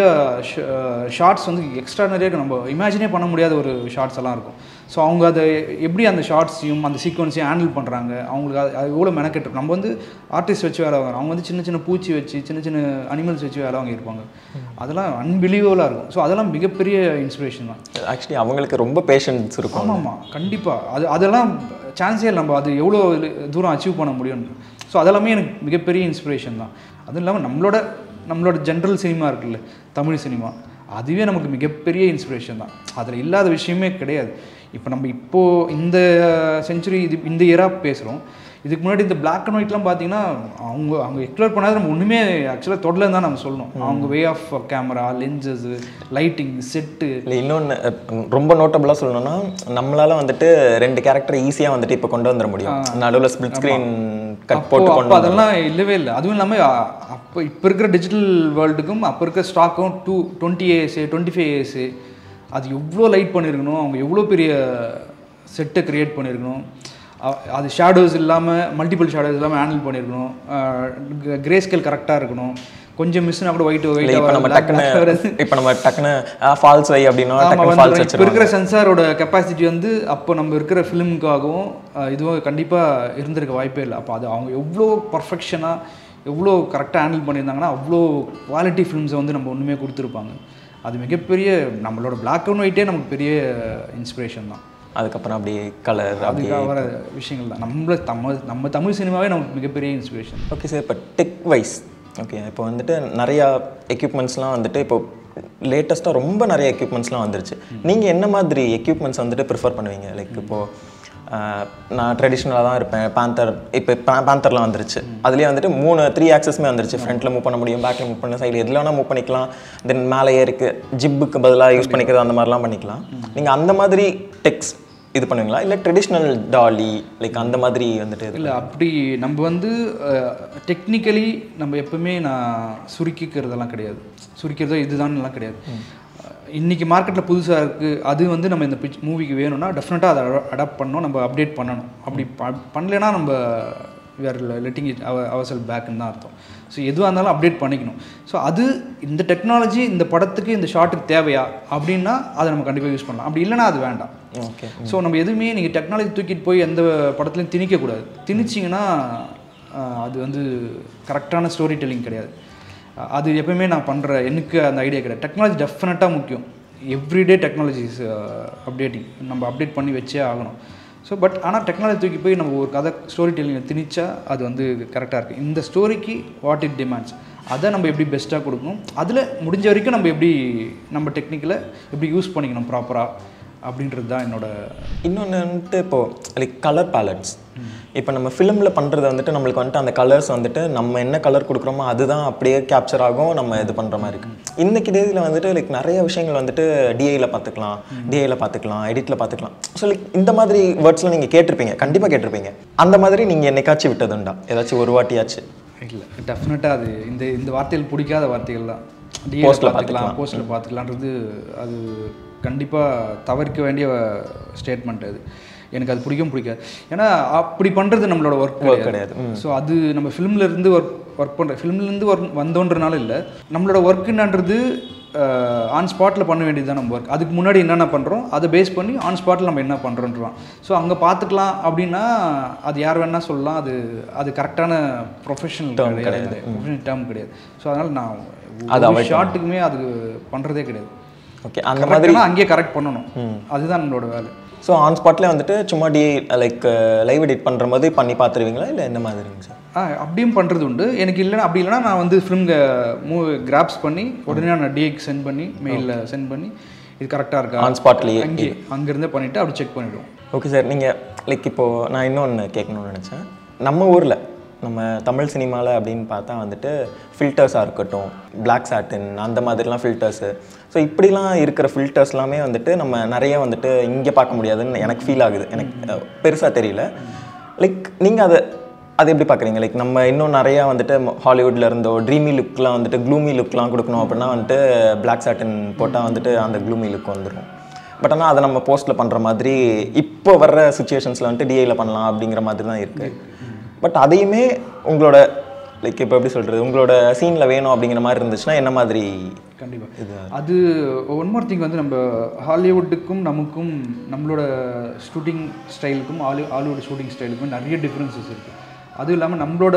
ஷார்ட்ஸ் வந்து எக்ஸ்ட்ரானரியாக இருக்கும் நம்ம இமேஜினே பண்ண முடியாத ஒரு ஷார்ட்ஸ் எல்லாம் இருக்கும் ஸோ அவங்க அதை எப்படி அந்த ஷார்ட்ஸையும் அந்த சீக்வன்ஸையும் ஹேண்டில் பண்ணுறாங்க அவங்களுக்கு அது அது எவ்வளோ மெனக்கெட்டு நம்ம வந்து ஆர்டிஸ்ட் வச்சு வேலை வாங்குறோம் அவங்க வந்து சின்ன சின்ன பூச்சி வச்சு சின்ன சின்ன அனிமல்ஸ் வச்சு வேலை வாங்கியிருப்பாங்க அதெல்லாம் அன்பிலீவபுளாக இருக்கும் ஸோ அதெல்லாம் மிகப்பெரிய இன்ஸ்பிரேஷன் தான் ஆக்சுவலி அவங்களுக்கு ரொம்ப பேஷன்ஸ் இருக்கும் ஆமாம் ஆமாம் கண்டிப்பாக அது அதெல்லாம் சான்ஸே இல்லை நம்ம அது எவ்வளோ தூரம் அச்சீவ் பண்ண முடியும்னு ஸோ அதெல்லாமே எனக்கு மிகப்பெரிய இன்ஸ்பிரேஷன் தான் அதுவும் இல்லாமல் நம்மளோட நம்மளோட ஜென்ரல் சினிமா இருக்குல்ல தமிழ் சினிமா அதுவே நமக்கு மிகப்பெரிய இன்ஸ்பிரேஷன் தான் அதில் இல்லாத விஷயமே கிடையாது இப்போ நம்ம இப்போது இந்த செஞ்சுரி இது இந்த இயரா பேசுகிறோம் இதுக்கு முன்னாடி இந்த பிளாக் அண்ட் ஒயிட்லாம் பார்த்தீங்கன்னா அவங்க அவங்க எக்ஸ்ப்ளோர் பண்ணாத நம்ம ஒன்றுமே ஆக்சுவலாக தொடலன்னு தான் நம்ம சொல்லணும் அவங்க way of camera lenses lighting set இல்லை இன்னொன்று ரொம்ப நோட்டபுளாக சொல்லணும்னா நம்மளால வந்துட்டு ரெண்டு கேரக்டர் ஈஸியாக வந்துட்டு இப்போ கொண்டு வந்துட முடியும் நடுவில் ஸ்பிளிட் ஸ்க்ரீன் கட் அப்போ போட்டு அப்போ கொண்டு வந்து அதெல்லாம் இல்லவே இல்லை அதுவும் இல்லாமல் அப்போ இப்போ இருக்கிற டிஜிட்டல் வேர்ல்டுக்கும் அப்போ இருக்கிற ஸ்டாக்கும் two twenty A S twenty five A S அது எவ்வளோ லைட் பண்ணியிருக்கணும் அவங்க எவ்வளோ பெரிய செட்டை க்ரியேட் பண்ணியிருக்கணும் அ- அது ஷேடோஸ் இல்லாமல் மல்டிபிள் ஷேடோஸ் இல்லாமல் ஹேண்டில் பண்ணியிருக்கணும் கிரே ஸ்கேல் கரெக்டாக இருக்கணும் கொஞ்சம் மிஸ்னா கூட ஒயிட் இல்லை இப்போ நம்ம ஒயிட் டக்குன்னு இப்போ நம்ம டக்குன்னு ஃபால்ஸ் வை அப்படின்னா ஆமா, டக்குன்னு வந்துரும். ஃபால்ஸ் இப்ப வச்சிருவாங்க இருக்கிற சென்சாரோட கெப்பாசிட்டி வந்து அப்போ நம்ம இருக்கிற ஃபிலிமுக்காகவும் இதுவும் கண்டிப்பாக இருந்திருக்க வாய்ப்பே இல்லை அப்போ அது அவங்க எவ்வளோ பர்ஃபெக்ஷனாக எவ்வளோ கரெக்டாக ஹேண்டில் பண்ணியிருந்தாங்கன்னா அவ்வளோ குவாலிட்டி ஃபிலிம்ஸை வந்து நம்ம ஒன்றுமே கொடுத்துருப்பாங்க அது மிகப்பெரிய நம்மளோட Black அண்ட் ஒயிட்டே நமக்கு பெரிய இன்ஸ்பிரேஷன் தான் அதுக்கப்புறம் அப்படியே கலர் அப்படியே அதுக்காக வர விஷயங்கள் தான் நம்மள தமிழ் நம்ம தமிழ் சினிமாவே நமக்கு மிகப்பெரிய இன்ஸ்பிரேஷன் ஓகே சார் இப்போ டெக் வைஸ் ஓகே இப்போ வந்துட்டு நிறையா எக்யூப்மெண்ட்ஸ்லாம் வந்துட்டு இப்போ லேட்டஸ்ட்டாக ரொம்ப நிறைய எக்யூப்மெண்ட்ஸ்லாம் வந்துருச்சு நீங்கள் என்ன மாதிரி எக்யூப்மெண்ட்ஸ் வந்துட்டு ப்ரிஃபர் பண்ணுவீங்க லைக் இப்போது ஆஹ் நான் ட்ரெடிஷ்னலாக தான் இருப்பேன் பேந்தர் இப்போ பேந்தர்லாம் வந்துருச்சு அதுலேயே வந்துட்டு மூணு த்ரீ ஆக்சஸ்மே வந்துருச்சு ஃப்ரண்ட்டில் மூவ் பண்ண முடியும் பேக்கில் மூவ் பண்ண சைடு எதில் வேணால் மூவ் பண்ணிக்கலாம் தென் மேலே ஏறிக்கு ஜிப்புக்கு பதிலாக யூஸ் பண்ணிக்கிறது அந்த மாதிரிலாம் பண்ணிக்கலாம் நீங்கள் அந்த மாதிரி டெக்ஸ் இது பண்ணுவீங்களா இல்லை ட்ரெடிஷ்னல் டாலி லைக் அந்த மாதிரி வந்துட்டு இது- இல்லை அப்படி நம்ம வந்து டெக்னிக்கலி நம்ம எப்பவுமே நான் சுருக்கிக்கிறதெல்லாம் கிடையாது சுருக்கிறதோ இதுதான்லாம் கிடையாது இன்னைக்கு மார்க்கெட்டில் புதுசாக இருக்குது அது வந்து நம்ம இந்த பிச் மூவிக்கு வேணும்னா டெஃபினட்டாக அதை அடாப்ட் பண்ணணும் நம்ம அப்டேட் பண்ணணும் அப்படி ப பண்ணலைன்னா நம்ம வேர் லெட்டிங் இட் அவ அவசல் பேக்குன்னு தான் அர்த்தம் ஸோ எதுவாக இருந்தாலும் அப்டேட் பண்ணிக்கணும் ஸோ அது இந்த டெக்னாலஜி இந்த படத்துக்கு இந்த ஷாட்டுக்கு தேவையா அப்படின்னா அதை நம்ம கண்டிப்பாக யூஸ் பண்ணலாம் அப்படி இல்லைன்னா அது வேண்டாம் ஓகே ஸோ நம்ம எதுவுமே நீங்கள் டெக்னாலஜி தூக்கிட்டு போய் எந்த படத்துலையும் திணிக்கக்கூடாது திணிச்சிங்கன்னா ஆஹ், அது வந்து கரெக்டான ஸ்டோரி டெல்லிங் கிடையாது அஹ், அது எப்பவுமே நான் பண்ணுற எனக்கு அந்த ஐடியா கிடையாது டெக்னாலஜி டெஃபினட்டாக முக்கியம் எவ்ரிடே டெக்னாலஜிஸ் அப்டேட்டிங் நம்ம அப்டேட் பண்ணி வச்சே ஆகணும் ஸோ பட் ஆனால் டெக்னாலஜி தூக்கி போய் நம்ம ஒரு கதை ஸ்டோரி டெல்லிங்கை திணிச்சா அது வந்து கரெக்டாக இருக்குது இந்த ஸ்டோரிக்கு வாட் இட் டிமாண்ட்ஸ் அதை நம்ம எப்படி பெஸ்ட்டாக கொடுக்கணும் அதில் முடிஞ்ச வரைக்கும் நம்ம எப்படி நம்ம டெக்னிக்கில் எப்படி யூஸ் பண்ணிக்கணும் ப்ராப்பராக அப்படின்றது தான் என்னோட இன்னொன்று வந்துட்டு இப்போது லைக் கலர் பேலட்ஸ் இப்போ நம்ம ஃபிலிமில் பண்ணுறது வந்துட்டு நம்மளுக்கு வந்துட்டு அந்த கலர்ஸ் வந்துட்டு நம்ம என்ன கலர் கொடுக்குறோமோ அதுதான் அப்படியே கேப்சர் ஆகும் நம்ம இது பண்ணுற மாதிரி இருக்கு இன்னைக்கு டேஸில் வந்துட்டு லைக் நிறைய விஷயங்கள் வந்துட்டு டிஐயில் பார்த்துக்கலாம் டிஐயில் பார்த்துக்கலாம் எடிட்டில் பார்த்துக்கலாம் ஸோ லைக் இந்த மாதிரி வேர்ட்ஸ்லாம் நீங்கள் கேட்டிருப்பீங்க கண்டிப்பாக கேட்டிருப்பீங்க அந்த மாதிரி நீங்கள் என்னைக்காச்சும் விட்டதுண்டா ஏதாச்சும் ஒரு வாட்டியாச்சு இல்லை டெஃபினட்டாக அது இந்த இந்த வார்த்தைகள் பிடிக்காத வார்த்தைகள் தான் Postல டிஎஸ்ல பார்த்துக்கலாம் போஸ்ட்டில் பார்த்துக்கலான்றது அது கண்டிப்பாக தவிர்க்க வேண்டிய ஸ்டேட்மெண்ட் அது எனக்கு அது பிடிக்கும் பிடிக்காது ஏன்னா அப்படி பண்ணுறது நம்மளோட ஒர்க் கிடையாது. கிடையாது ஸோ அது நம்ம ஃபிலிம்ல இருந்து ஒர்க் ஒர்க் பண்ணுற ஃபிலிம்லேருந்து ஒர்க் வந்தோன்றனால இல்லை நம்மளோட ஒர்க்குன்றது ஆன் ஸ்பாட்டில் பண்ண வேண்டியது தான் நம்ம ஒர்க் அதுக்கு முன்னாடி என்னென்ன பண்ணுறோம் அதை பேஸ் பண்ணி ஆன் ஸ்பாட்டில் நம்ம என்ன பண்ணுறோன்றான் ஸோ அங்கே பார்த்துக்கலாம் அப்படின்னா அது யார் வேணால் சொல்லலாம் அது அது கரெக்டான ப்ரொஃபஷனல் கிடையாது ப்ரொஃபஷனல் டேர்ம் கிடையாது ஸோ அதனால் நான் அது அது ஷார்ட்டுக்குமே அது பண்ணுறதே கிடையாது ஓகே அந்த மாதிரி கரெக்டாக அங்கேயே கரெக்ட் பண்ணணும் அதுதான் நம்மளோட வேலை ஸோ ஆன் ஸ்பாட்லேயே வந்துட்டு சும்மா டி லைக் லைவ் எடிட் பண்ணுற மாதிரி பண்ணி பார்த்துருவீங்களா இல்லை என்ன மாதிரிங்க சார் ஆ அப்படியும் பண்ணுறது உண்டு எனக்கு இல்லைனா அப்படி இல்லைனா நான் வந்து ஃபிலிம் மூ கிராப்ஸ் பண்ணி உடனே நான் டிஏக்கு சென்ட் பண்ணி மெயிலில் சென்ட் பண்ணி இது கரெக்டாக இருக்கா ஆன் ஸ்பாட்லேயே அங்கே அங்கேருந்தே பண்ணிவிட்டு அப்படி செக் பண்ணிவிடுவோம் ஓகே சார் நீங்கள் லைக் இப்போது நான் இன்னொன்று கேட்கணும்னு நினச்சேன் நம்ம ஊரில் நம்ம தமிழ் சினிமாவில் அப்படின்னு பார்த்தா வந்துட்டு ஃபில்டர்ஸாக இருக்கட்டும் பிளாக் சாட்டின் அந்த மாதிரிலாம் ஃபில்டர்ஸு ஸோ இப்படிலாம் இருக்கிற ஃபில்டர்ஸ் எல்லாமே வந்துட்டு நம்ம நிறைய வந்துட்டு இங்கே பார்க்க முடியாதுன்னு எனக்கு ஃபீல் ஆகுது எனக்கு பெருசாக தெரியல லைக் நீங்கள் அதை அது எப்படி பார்க்குறீங்க லைக் நம்ம இன்னும் நிறையா வந்துட்டு ஹாலிவுட்ல இருந்தோ ட்ரீமி லுக்லாம் வந்துட்டு க்ளூமி லுக்லாம் கொடுக்கணும் அப்படின்னா வந்துட்டு பிளாக் சாட்டின் போட்டால் வந்துட்டு அந்த க்ளூமி லுக் வந்துடும் பட் ஆனால் அதை நம்ம போஸ்ட்டில் பண்ணுற மாதிரி இப்போ வர்ற சுச்சுவேஷன்ஸில் வந்துட்டு டிஐயில் பண்ணலாம் அப்படிங்கிற மாதிரி தான் இருக்குது பட் அதையுமே உங்களோட லைக் இப்போ எப்படி சொல்கிறது உங்களோட சீனில் வேணும் அப்படிங்கிற மாதிரி இருந்துச்சுன்னா என்ன மாதிரி கண்டிப்பாக அது ஒன் மோர் திங் வந்து நம்ம ஹாலிவுட்டுக்கும் நமக்கும் நம்மளோட ஷூட்டிங் ஸ்டைலுக்கும் ஹாலி ஹாலிவுட் ஷூட்டிங் ஸ்டைலுக்கும் நிறைய டிஃப்ரென்சஸ் இருக்குது அதுவும் இல்லாமல் நம்மளோட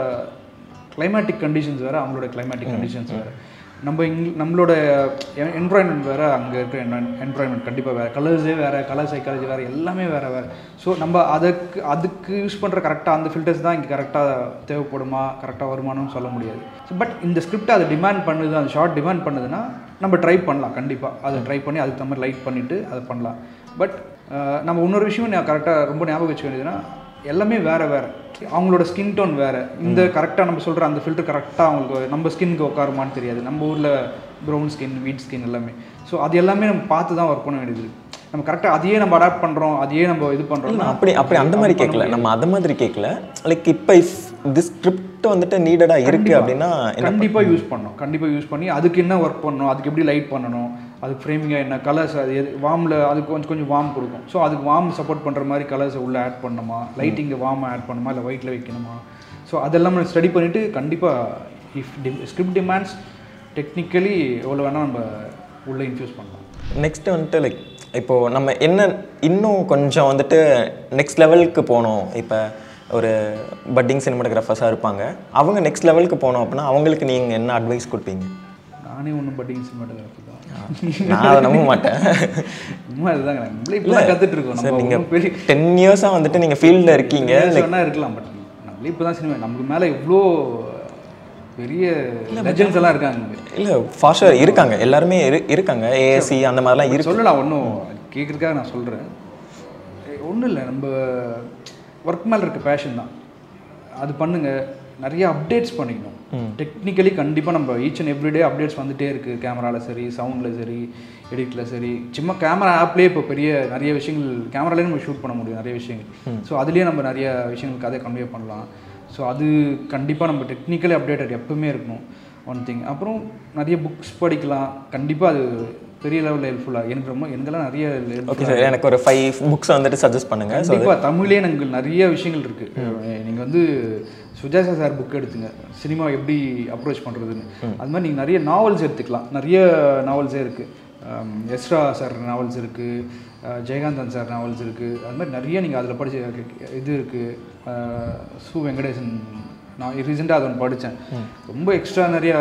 கிளைமேட்டிக் கண்டிஷன்ஸ் வேறு அவங்களோட கிளைமேட்டிக் கண்டிஷன்ஸ் வேறு நம்ம இங் நம்மளோட என்வரான்மெண்ட் வேறு அங்கே இருக்கிற என்வரான்மெண்ட் கண்டிப்பாக வேறு கலர்ஸே வேறு கலர் சைக்காலஜி வேறு எல்லாமே வேறு வேறு ஸோ நம்ம அதுக்கு அதுக்கு யூஸ் பண்ணுற கரெக்டாக அந்த ஃபில்டர்ஸ் தான் இங்கே கரெக்டாக தேவைப்படுமா கரெக்டாக வருமானம்னு சொல்ல முடியாது பட் இந்த ஸ்கிரிப்ட் அதை டிமாண்ட் பண்ணுது அந்த ஷார்ட் டிமாண்ட் பண்ணுதுன்னா நம்ம ட்ரை பண்ணலாம் கண்டிப்பாக அதை ட்ரை பண்ணி அதுக்கு தகுந்த மாதிரி லைட் பண்ணிவிட்டு அதை பண்ணலாம் பட் நம்ம இன்னொரு விஷயம் நான் கரெக்டாக ரொம்ப ஞாபகம் வச்சுக்க வேண்டியதுன்னா எல்லாமே வேறு வேறு அவங்களோட ஸ்கின் டோன் வேறு இந்த கரெக்டாக நம்ம சொல்கிற அந்த ஃபில்டர் கரெக்டாக அவங்களுக்கு நம்ம ஸ்கின்க்கு உட்காருமான்னு தெரியாது நம்ம ஊரில் ப்ரௌன் ஸ்கின் வீட் ஸ்கின் எல்லாமே ஸோ அது எல்லாமே நம்ம பார்த்து தான் ஒர்க் பண்ண வேண்டியது இருக்கு. நம்ம கரெக்டாக அதையே நம்ம அடாப்ட் பண்ணுறோம் அதையே நம்ம இது பண்ணுறோம் நான் அப்படி அப்படி அந்த மாதிரி கேட்கல நம்ம அந்த மாதிரி கேட்கல லைக் இப்போ இஃப் திஸ் ஸ்கிரிப்ட் வந்துட்டு நீடடாக இருக்குது அப்படின்னா என்ன கண்டிப்பாக யூஸ் பண்ணணும் கண்டிப்பாக யூஸ் பண்ணி அதுக்கு என்ன ஒர்க் பண்ணணும் அதுக்கு எப்படி லைட் பண்ணணும் அதுக்கு ஃப்ரேமிங்காக என்ன கலர்ஸ் அது எது வார்மில் அதுக்கு கொஞ்சம் கொஞ்சம் வார்ம் கொடுக்கும் ஸோ அதுக்கு வார்ம் சப்போர்ட் பண்ணுற மாதிரி கலர்ஸை உள்ளே ஆட் பண்ணணுமா லைட்டிங்கை வார்ம் ஆட் பண்ணணுமா இல்லை ஒயிட்டில் வைக்கணுமா ஸோ அதெல்லாம் நம்ம ஸ்டடி பண்ணிவிட்டு கண்டிப்பாக if the script demands technically எவ்வளோ வேணால் நம்ம உள்ளே இன்ஃப்யூஸ் பண்ணலாம் நெக்ஸ்ட் வந்துட்டு லைக் இப்போது நம்ம என்ன இன்னும் கொஞ்சம் வந்துட்டு நெக்ஸ்ட் லெவலுக்கு போகணும் இப்போ ஒரு பட்டிங் சினிமாட்டோகிராஃபர்ஸாக இருப்பாங்க அவங்க நெக்ஸ்ட் லெவலுக்கு போகணும் அப்படின்னா அவங்களுக்கு நீங்கள் என்ன அட்வைஸ் கொடுப்பீங்க நானே ஒன்றும் பட்டிங் சினிமாட்டோகிராஃபி தான் நான் அதை நம்ப மாட்டேன் உண்மை அதுதாங்க நம்மளே இப்போ தான் கற்றுட்டு இருக்கோம் சார் நம்ம நீங்கள் ஒண்ணும் பெரிய டென் இயர்ஸாக வந்துட்டு நீங்கள் ஃபீல்டில் இருக்கீங்க சொன்னா இருக்கலாம் பட் நம்மளே இப்போ தான் சினிமா நமக்கு மேலே இவ்வளோ பெரிய லெஜண்ட்ஸ் எல்லாம் இருக்காங்க இல்லை ஃபாஸ்டர் இருக்காங்க எல்லாருமே இரு இருக்காங்க ஏஎஸ்சி அந்த மாதிரிலாம் இருக்கு சொல்லலாம் ஒன்றும் கேட்குறதுக்காக நான் சொல்கிறேன் ஒன்றும் இல்லை நம்ம ஒர்க் மேலே இருக்க பேஷன் தான் அது பண்ணுங்க நிறைய அப்டேட்ஸ் பண்ணிக்கணும் டெக்னிக்கலி கண்டிப்பாக நம்ம ஈச் அண்ட் எவ்ரிடே அப்டேட்ஸ் வந்துட்டே இருக்குது கேமராவில் சரி சவுண்டில் சரி எடிட்டில் சரி சும்மா கேமரா ஆப்லேயே இப்போ பெரிய நிறைய விஷயங்கள் கேமராலேயே நம்ம ஷூட் பண்ண முடியும் நிறைய விஷயங்கள் ஸோ அதுலேயே நம்ம நிறைய விஷயங்கள் கதை கன்வே பண்ணலாம் ஸோ அது கண்டிப்பாக நம்ம டெக்னிக்கலி அப்டேட்டட் எப்பவுமே இருக்கணும் ஒன் திங் அப்புறம் நிறைய புக்ஸ் படிக்கலாம் கண்டிப்பாக அது பெரிய லெவலில் ஹெல்ப்ஃபுல்லாக எனக்கு ரொம்ப எனக்கெல்லாம் நிறைய helpful ஓகே சார் எனக்கு ஒரு ஃபைவ் புக்ஸ் வந்துட்டு சஜஸ்ட் பண்ணுங்க ஸோ கண்டிப்பாக தமிழ்லேயே எனக்கு நிறைய விஷயங்கள் இருக்குது நீங்கள் வந்து சுஜாதா சார் புக் எடுத்துங்க சினிமா எப்படி அப்ரோச் பண்ணுறதுன்னு அது மாதிரி நீங்கள் நிறைய நாவல்ஸ் எடுத்துக்கலாம் நிறைய நாவல்ஸே இருக்குது எஸ்ரா சார் நாவல்ஸ் இருக்குது ஜெயகாந்தன் சார் நாவல்ஸ் இருக்குது அது மாதிரி நிறைய நீங்கள் அதில் படிச்ச இது இருக்குது சு வெங்கடேசன் நான் ரீசெண்டாக அது ஒன்று படித்தேன் ரொம்ப எக்ஸ்ட்ரா நிறையா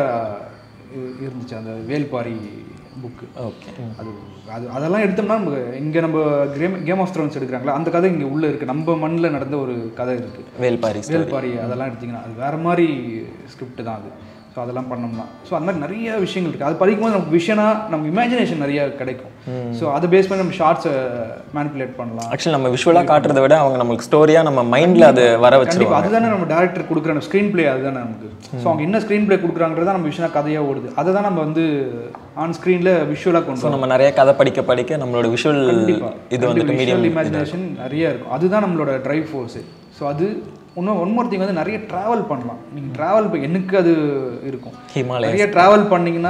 இ- இருந்துச்சு அந்த வேல்பாரி புக்கு ஓகே அது அது அதெல்லாம் எடுத்தோம்னா நம்ம இங்கே நம்ம கேம் கேம் ஆஃப் த்ரோன்ஸ் எடுக்கிறாங்களா அந்த கதை இங்கே உள்ளே இருக்குது நம்ம மண்ணில் நடந்த ஒரு கதை இருக்குது வேல்பாரி வேல்பாரி அதெல்லாம் எடுத்திங்கன்னா அது வேறு மாதிரி ஸ்கிரிப்ட் தான் அது ஸோ அதெல்லாம் பண்ணோம்னா ஸோ அந்த மாதிரி நிறைய விஷயங்கள் இருக்குது அது படிக்கும்போது நமக்கு விஷனாக நம்ம இமேஜினேஷன் நிறைய கிடைக்கும் ஸோ அதை பேஸ் பண்ணி நம்ம ஷார்ட்ஸை மேனிப்புலேட் பண்ணலாம் ஆக்சுவலி நம்ம விஷுவலாக காட்டுறதை விட அவங்க நம்மளுக்கு ஸ்டோரியாக நம்ம மைண்டில் அது வர கண்டிப்பாக வச்சிருவாங்க அதுதானே நம்ம டேரக்டர் கொடுக்குற ஸ்க்ரீன் ப்ளே அதுதானே நமக்கு ஸோ அவங்க என்ன ஸ்க்ரீன் ப்ளே கொடுக்குறாங்கிறத நம்ம விஷயம் கதையாக ஓடுது அதை தான் நம்ம வந்து ஆன் ஸ்க்ரீனில் விஷுவலாக கொண்டு ஸோ நம்ம நிறைய கதை படிக்க படிக்க நம்மளோட விஷுவல் இது வந்துட்டு மீடியம் இமேஜினேஷன் நிறைய இருக்கும் அதுதான் நம்மளோட ட்ரைவ் ஃபோர்ஸு ஸோ அது இன்னும் ஒன் மோர் திங் வந்து நிறைய ட்ராவல் பண்ணலாம் நீங்கள் ட்ராவல் இப்போ எனக்கு அது இருக்கும் ஹிமாலய நிறைய ட்ராவல் பண்ணிங்கன்னா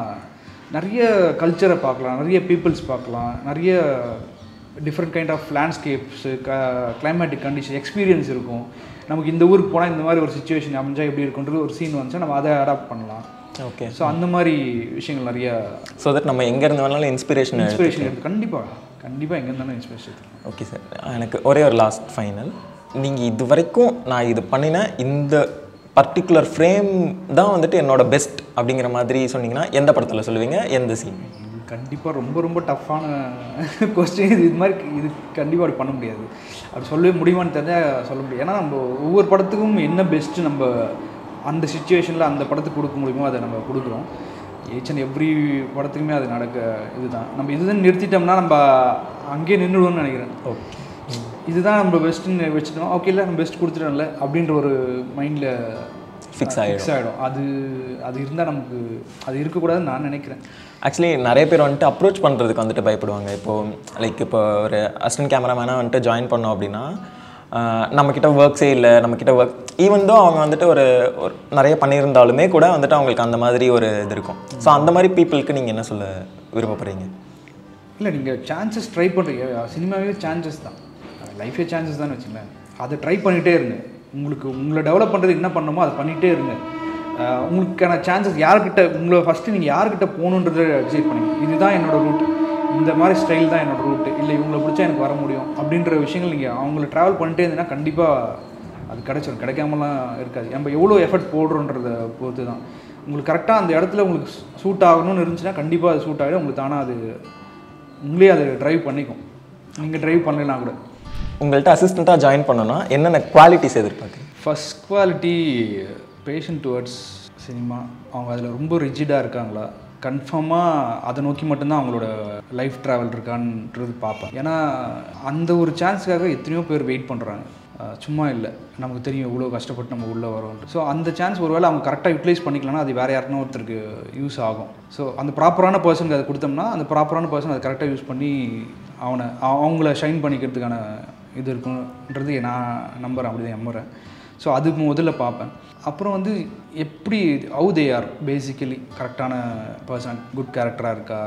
நிறைய கல்ச்சரை பார்க்கலாம் நிறைய பீப்புள்ஸ் பார்க்கலாம் நிறைய டிஃப்ரெண்ட் கைண்ட் ஆஃப் லேண்ட்ஸ்கேப்ஸு க கிளைமேட்டிக் கண்டிஷன் எக்ஸ்பீரியன்ஸ் இருக்கும் நமக்கு இந்த ஊருக்கு போனால் இந்த மாதிரி ஒரு சுச்சுவேஷன் அமைஞ்சா எப்படி இருக்குன்றது ஒரு சீன் வந்துச்சா நம்ம அதை அடாப்ட் பண்ணலாம் ஓகே ஸோ அந்த மாதிரி விஷயங்கள் நிறைய ஸோ தட் நம்ம எங்க இருந்து வேணாலும் இன்ஸ்பிரேஷன் இன்ஸ்பிரேஷன் எடுத்து கண்டிப்பாக கண்டிப்பாக எங்கே இருந்தாலும் இன்ஸ்பிரேஷன் எடுத்துக்கலாம் ஓகே சார் எனக்கு ஒரே ஒரு லாஸ்ட் ஃபைனல் நீங்கள் இது வரைக்கும் நான் இது பண்ணின இந்த பர்டிகுலர் ஃப்ரேம் தான் வந்துட்டு என்னோட பெஸ்ட் அப்படிங்கிற மாதிரி சொன்னீங்கன்னா எந்த படத்தில் சொல்லுவீங்க எந்த சீன் கண்டிப்பாக ரொம்ப ரொம்ப டஃப்பான கொஸ்டின் இது இது மாதிரி இது கண்டிப்பாக அப்படி பண்ண முடியாது அப்படி சொல்லவே முடியுமான்னு தெரிஞ்சால் சொல்ல முடியும் ஏன்னா நம்ம ஒவ்வொரு படத்துக்கும் என்ன பெஸ்ட்டு நம்ம அந்த சுச்சுவேஷனில் அந்த படத்துக்கு கொடுக்க முடியுமோ அதை நம்ம கொடுக்குறோம் ஈச் அண்ட் எவ்ரி படத்துக்குமே அது நடக்க இதுதான் நம்ம இதுதான் நிறுத்திட்டோம்னா நம்ம அங்கேயே நின்றுடுவோம்னு நினைக்கிறேன் ஓகே இதுதான் நம்ம பெஸ்ட்டுன்னு வச்சுட்டோம் ஓகே இல்லை நம்ம பெஸ்ட் கொடுத்துட்டோம்ல அப்படின்ற ஒரு மைண்டில் ஃபிக்ஸ் ஆகிடும் ஃபிக்ஸ் ஆகிடும் அது அது இருந்தால் நமக்கு அது இருக்கக்கூடாதுன்னு நான் நினைக்கிறேன் ஆக்சுவலி நிறைய பேர் வந்துட்டு அப்ரோச் பண்ணுறதுக்கு வந்துட்டு பயப்படுவாங்க இப்போது லைக் இப்போ ஒரு அசிஸ்டன்ட் கேமராமேனாக வந்துட்டு ஜாயின் பண்ணோம் அப்படின்னா ஆஹ் நம்மக்கிட்ட ஒர்க்ஸே இல்லை நம்மக்கிட்ட ஒர்க் ஈவன் தான் அவங்க வந்துட்டு ஒரு ஒரு நிறைய பண்ணியிருந்தாலுமே கூட வந்துட்டு அவங்களுக்கு அந்த மாதிரி ஒரு இது இருக்கும் ஸோ அந்த மாதிரி பீப்புளுக்கு நீங்கள் என்ன சொல்ல விருப்பப்படுறீங்க இல்லை நீங்கள் சான்சஸ் ட்ரை பண்ணுறீங்க சினிமாவே சான்சஸ் தான் லைஃபே சான்சஸ் தான் வச்சுங்களேன் அதை ட்ரை பண்ணிகிட்டே இருங்க உங்களுக்கு உங்களை டெவலப் பண்ணுறதுக்கு என்ன பண்ணணுமோ அதை பண்ணிகிட்டே இருங்க அஹ் உங்களுக்கான சான்சஸ் யார்கிட்ட உங்களை ஃபஸ்ட்டு நீங்கள் யார்கிட்ட போகணுன்றதை டிசைட் பண்ணுங்க இதுதான் என்னோட ரூட் இந்த மாதிரி ஸ்டைல் தான் என்னோட ரூட் இல்லை இவங்களை பிடிச்சா எனக்கு வர முடியும் அப்படின்ற விஷயங்கள் நீங்கள் அவங்கள ட்ராவல் பண்ணிட்டே இருந்தீங்கன்னா கண்டிப்பாக அது கிடைச்சிடும் கிடைக்காமலாம் இருக்காது நம்ம எவ்வளோ எஃபர்ட் போடுறோன்றத பொறுத்து தான் உங்களுக்கு கரெக்டாக அந்த இடத்துல உங்களுக்கு சூட் ஆகணும்னு இருந்துச்சுன்னா கண்டிப்பாக அது சூட் ஆகிடும் உங்களுக்கு தானாக அது உங்களே அதை ட்ரைவ் பண்ணிக்கும் நீங்கள் ட்ரைவ் பண்ணலாம் கூட உங்கள்கிட்ட அசிஸ்டண்ட்டாக ஜாயின் பண்ணோன்னா என்னென்ன குவாலிட்டிஸ் எதிர்பார்க்குறீங்க first quality passion towards cinema அவங்க அதில் ரொம்ப ரிஜிடாக இருக்காங்களா கன்ஃபார்மாக அதை நோக்கி மட்டும்தான் அவங்களோட லைஃப் ட்ராவல் இருக்கான்றது பார்ப்பேன் ஏன்னா அந்த ஒரு சான்ஸுக்காக எத்தனையோ பேர் வெயிட் பண்ணுறாங்க சும்மா இல்லை நமக்கு தெரியும் இவ்வளோ கஷ்டப்பட்டு நம்ம உள்ளே வரோம் ஸோ அந்த சான்ஸ் ஒருவேளை அவங்க கரெக்டாக யூட்டிலைஸ் பண்ணிக்கலன்னா அது வேறு யாருன்னா ஒருத்தருக்கு யூஸ் ஆகும் ஸோ அந்த ப்ராப்பரான பர்சனுக்கு அதை கொடுத்தோம்னா அந்த ப்ராப்பரான பர்சன் அதை கரெக்டாக யூஸ் பண்ணி அவனை அவ- அவங்கள ஷைன் பண்ணிக்கிறதுக்கான இது இருக்குன்றது நான் நம்புகிறேன் அப்படி தான் நம்புகிறேன் ஸோ அது முதல்ல பார்ப்பேன் அப்புறம் வந்து எப்படி ஹவு தே ஆர் பேசிக்கலி கரெக்டான பர்சன் குட் கேரக்டராக இருக்கா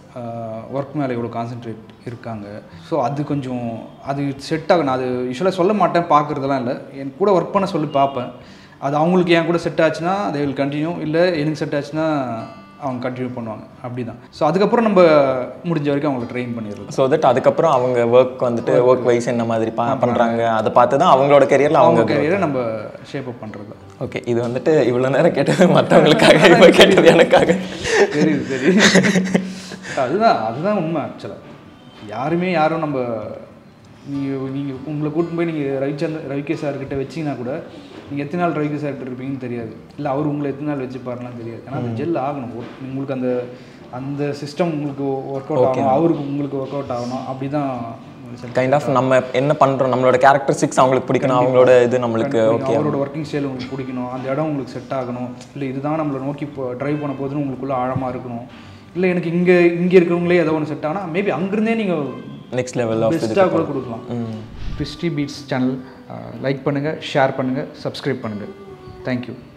ஒர்க் மேலே இவ்வளோ கான்சென்ட்ரேட் இருக்காங்க ஸோ அது கொஞ்சம் அது செட் ஆகும் நான் அது யூஸ்வலாக சொல்ல மாட்டேன் பார்க்குறதெல்லாம் இல்லை என் கூட ஒர்க் பண்ண சொல்லி பார்ப்பேன் அது அவங்களுக்கு என் கூட செட் ஆச்சுன்னா தே வில் கண்டினியூ இல்லை எனக்கு செட் ஆச்சுன்னா அவங்க கண்டினியூ பண்ணுவாங்க அப்படி தான் ஸோ அதுக்கப்புறம் நம்ம முடிஞ்ச வரைக்கும் அவங்கள ட்ரெயின் பண்ணிடுறது ஸோ தட் அதுக்கப்புறம் அவங்க ஒர்க் வந்துட்டு ஒர்க் வைஸ் என்ன மாதிரி பா பண்ணுறாங்க அதை பார்த்து தான் அவங்களோட கரியரில் அவங்க அவங்க கரியரை நம்ம ஷேப் அப் பண்ணுறது ஓகே இது வந்துட்டு இவ்வளோ நேரம் கேட்டது மற்றவங்களுக்காக இப்போ கேட்டது எனக்காக தெரியுது தெரியுது அதுதான் அதுதான் உண்மை ஆக்சுவலாக யாருமே யாரும் நம்ம நீங்கள் நீங்கள் உங்களை கூட்டிட்டு போய் நீங்கள் ரவிச்சந்திர ரவிகே சார்கிட்ட வச்சிங்கன்னா கூட நீங்கள் எத்தனை நாள் ரவிகே சார்கிட்ட இருப்பீங்கன்னு தெரியாது இல்லை அவர் உங்களை எத்தனை நாள் வச்சுப்பாருலாம் தெரியாது ஏன்னா அந்த ஜெல் ஆகணும் ஒரு- உங்களுக்கு அந்த அந்த சிஸ்டம் உங்களுக்கு ஒர்க் அவுட் ஆகணும் அவருக்கு உங்களுக்கு ஒர்க் அவுட் ஆகணும் அப்படி தான் உங்களுக்கு கைண்ட் ஆஃப் நம்ம என்ன பண்ணுறோம் நம்மளோட கேரக்டர் சிக்ஸ் அவங்களுக்கு பிடிக்கணும் அவங்களோட இது நம்மளுக்கு ஓகே அவரோட ஒர்க்கிங் ஸ்டைல் உங்களுக்கு பிடிக்கணும் அந்த இடம் உங்களுக்கு செட் ஆகணும் இல்லை இதுதான் நம்மளை நோக்கி இப்போ ட்ரைவ் பண்ண போகுதுன்னு உங்களுக்குள்ள ஆழமாக இருக்கணும் இல்லை எனக்கு இங்கே இங்கே இருக்கிறவங்களே ஏதோ ஒன்று செட் ஆனால் மேபி அங்கிருந்தே நீங்கள் நெக்ஸ்ட் லெவல் ஆஃப் இது பெஸ்ட்டாக கூட கொடுக்கலாம் கிறிஸ்டி பீட்ஸ் சேனல் லைக் பண்ணுங்கள் ஷேர் பண்ணுங்கள் சப்ஸ்கிரைப் பண்ணுங்கள் தேங்க்யூ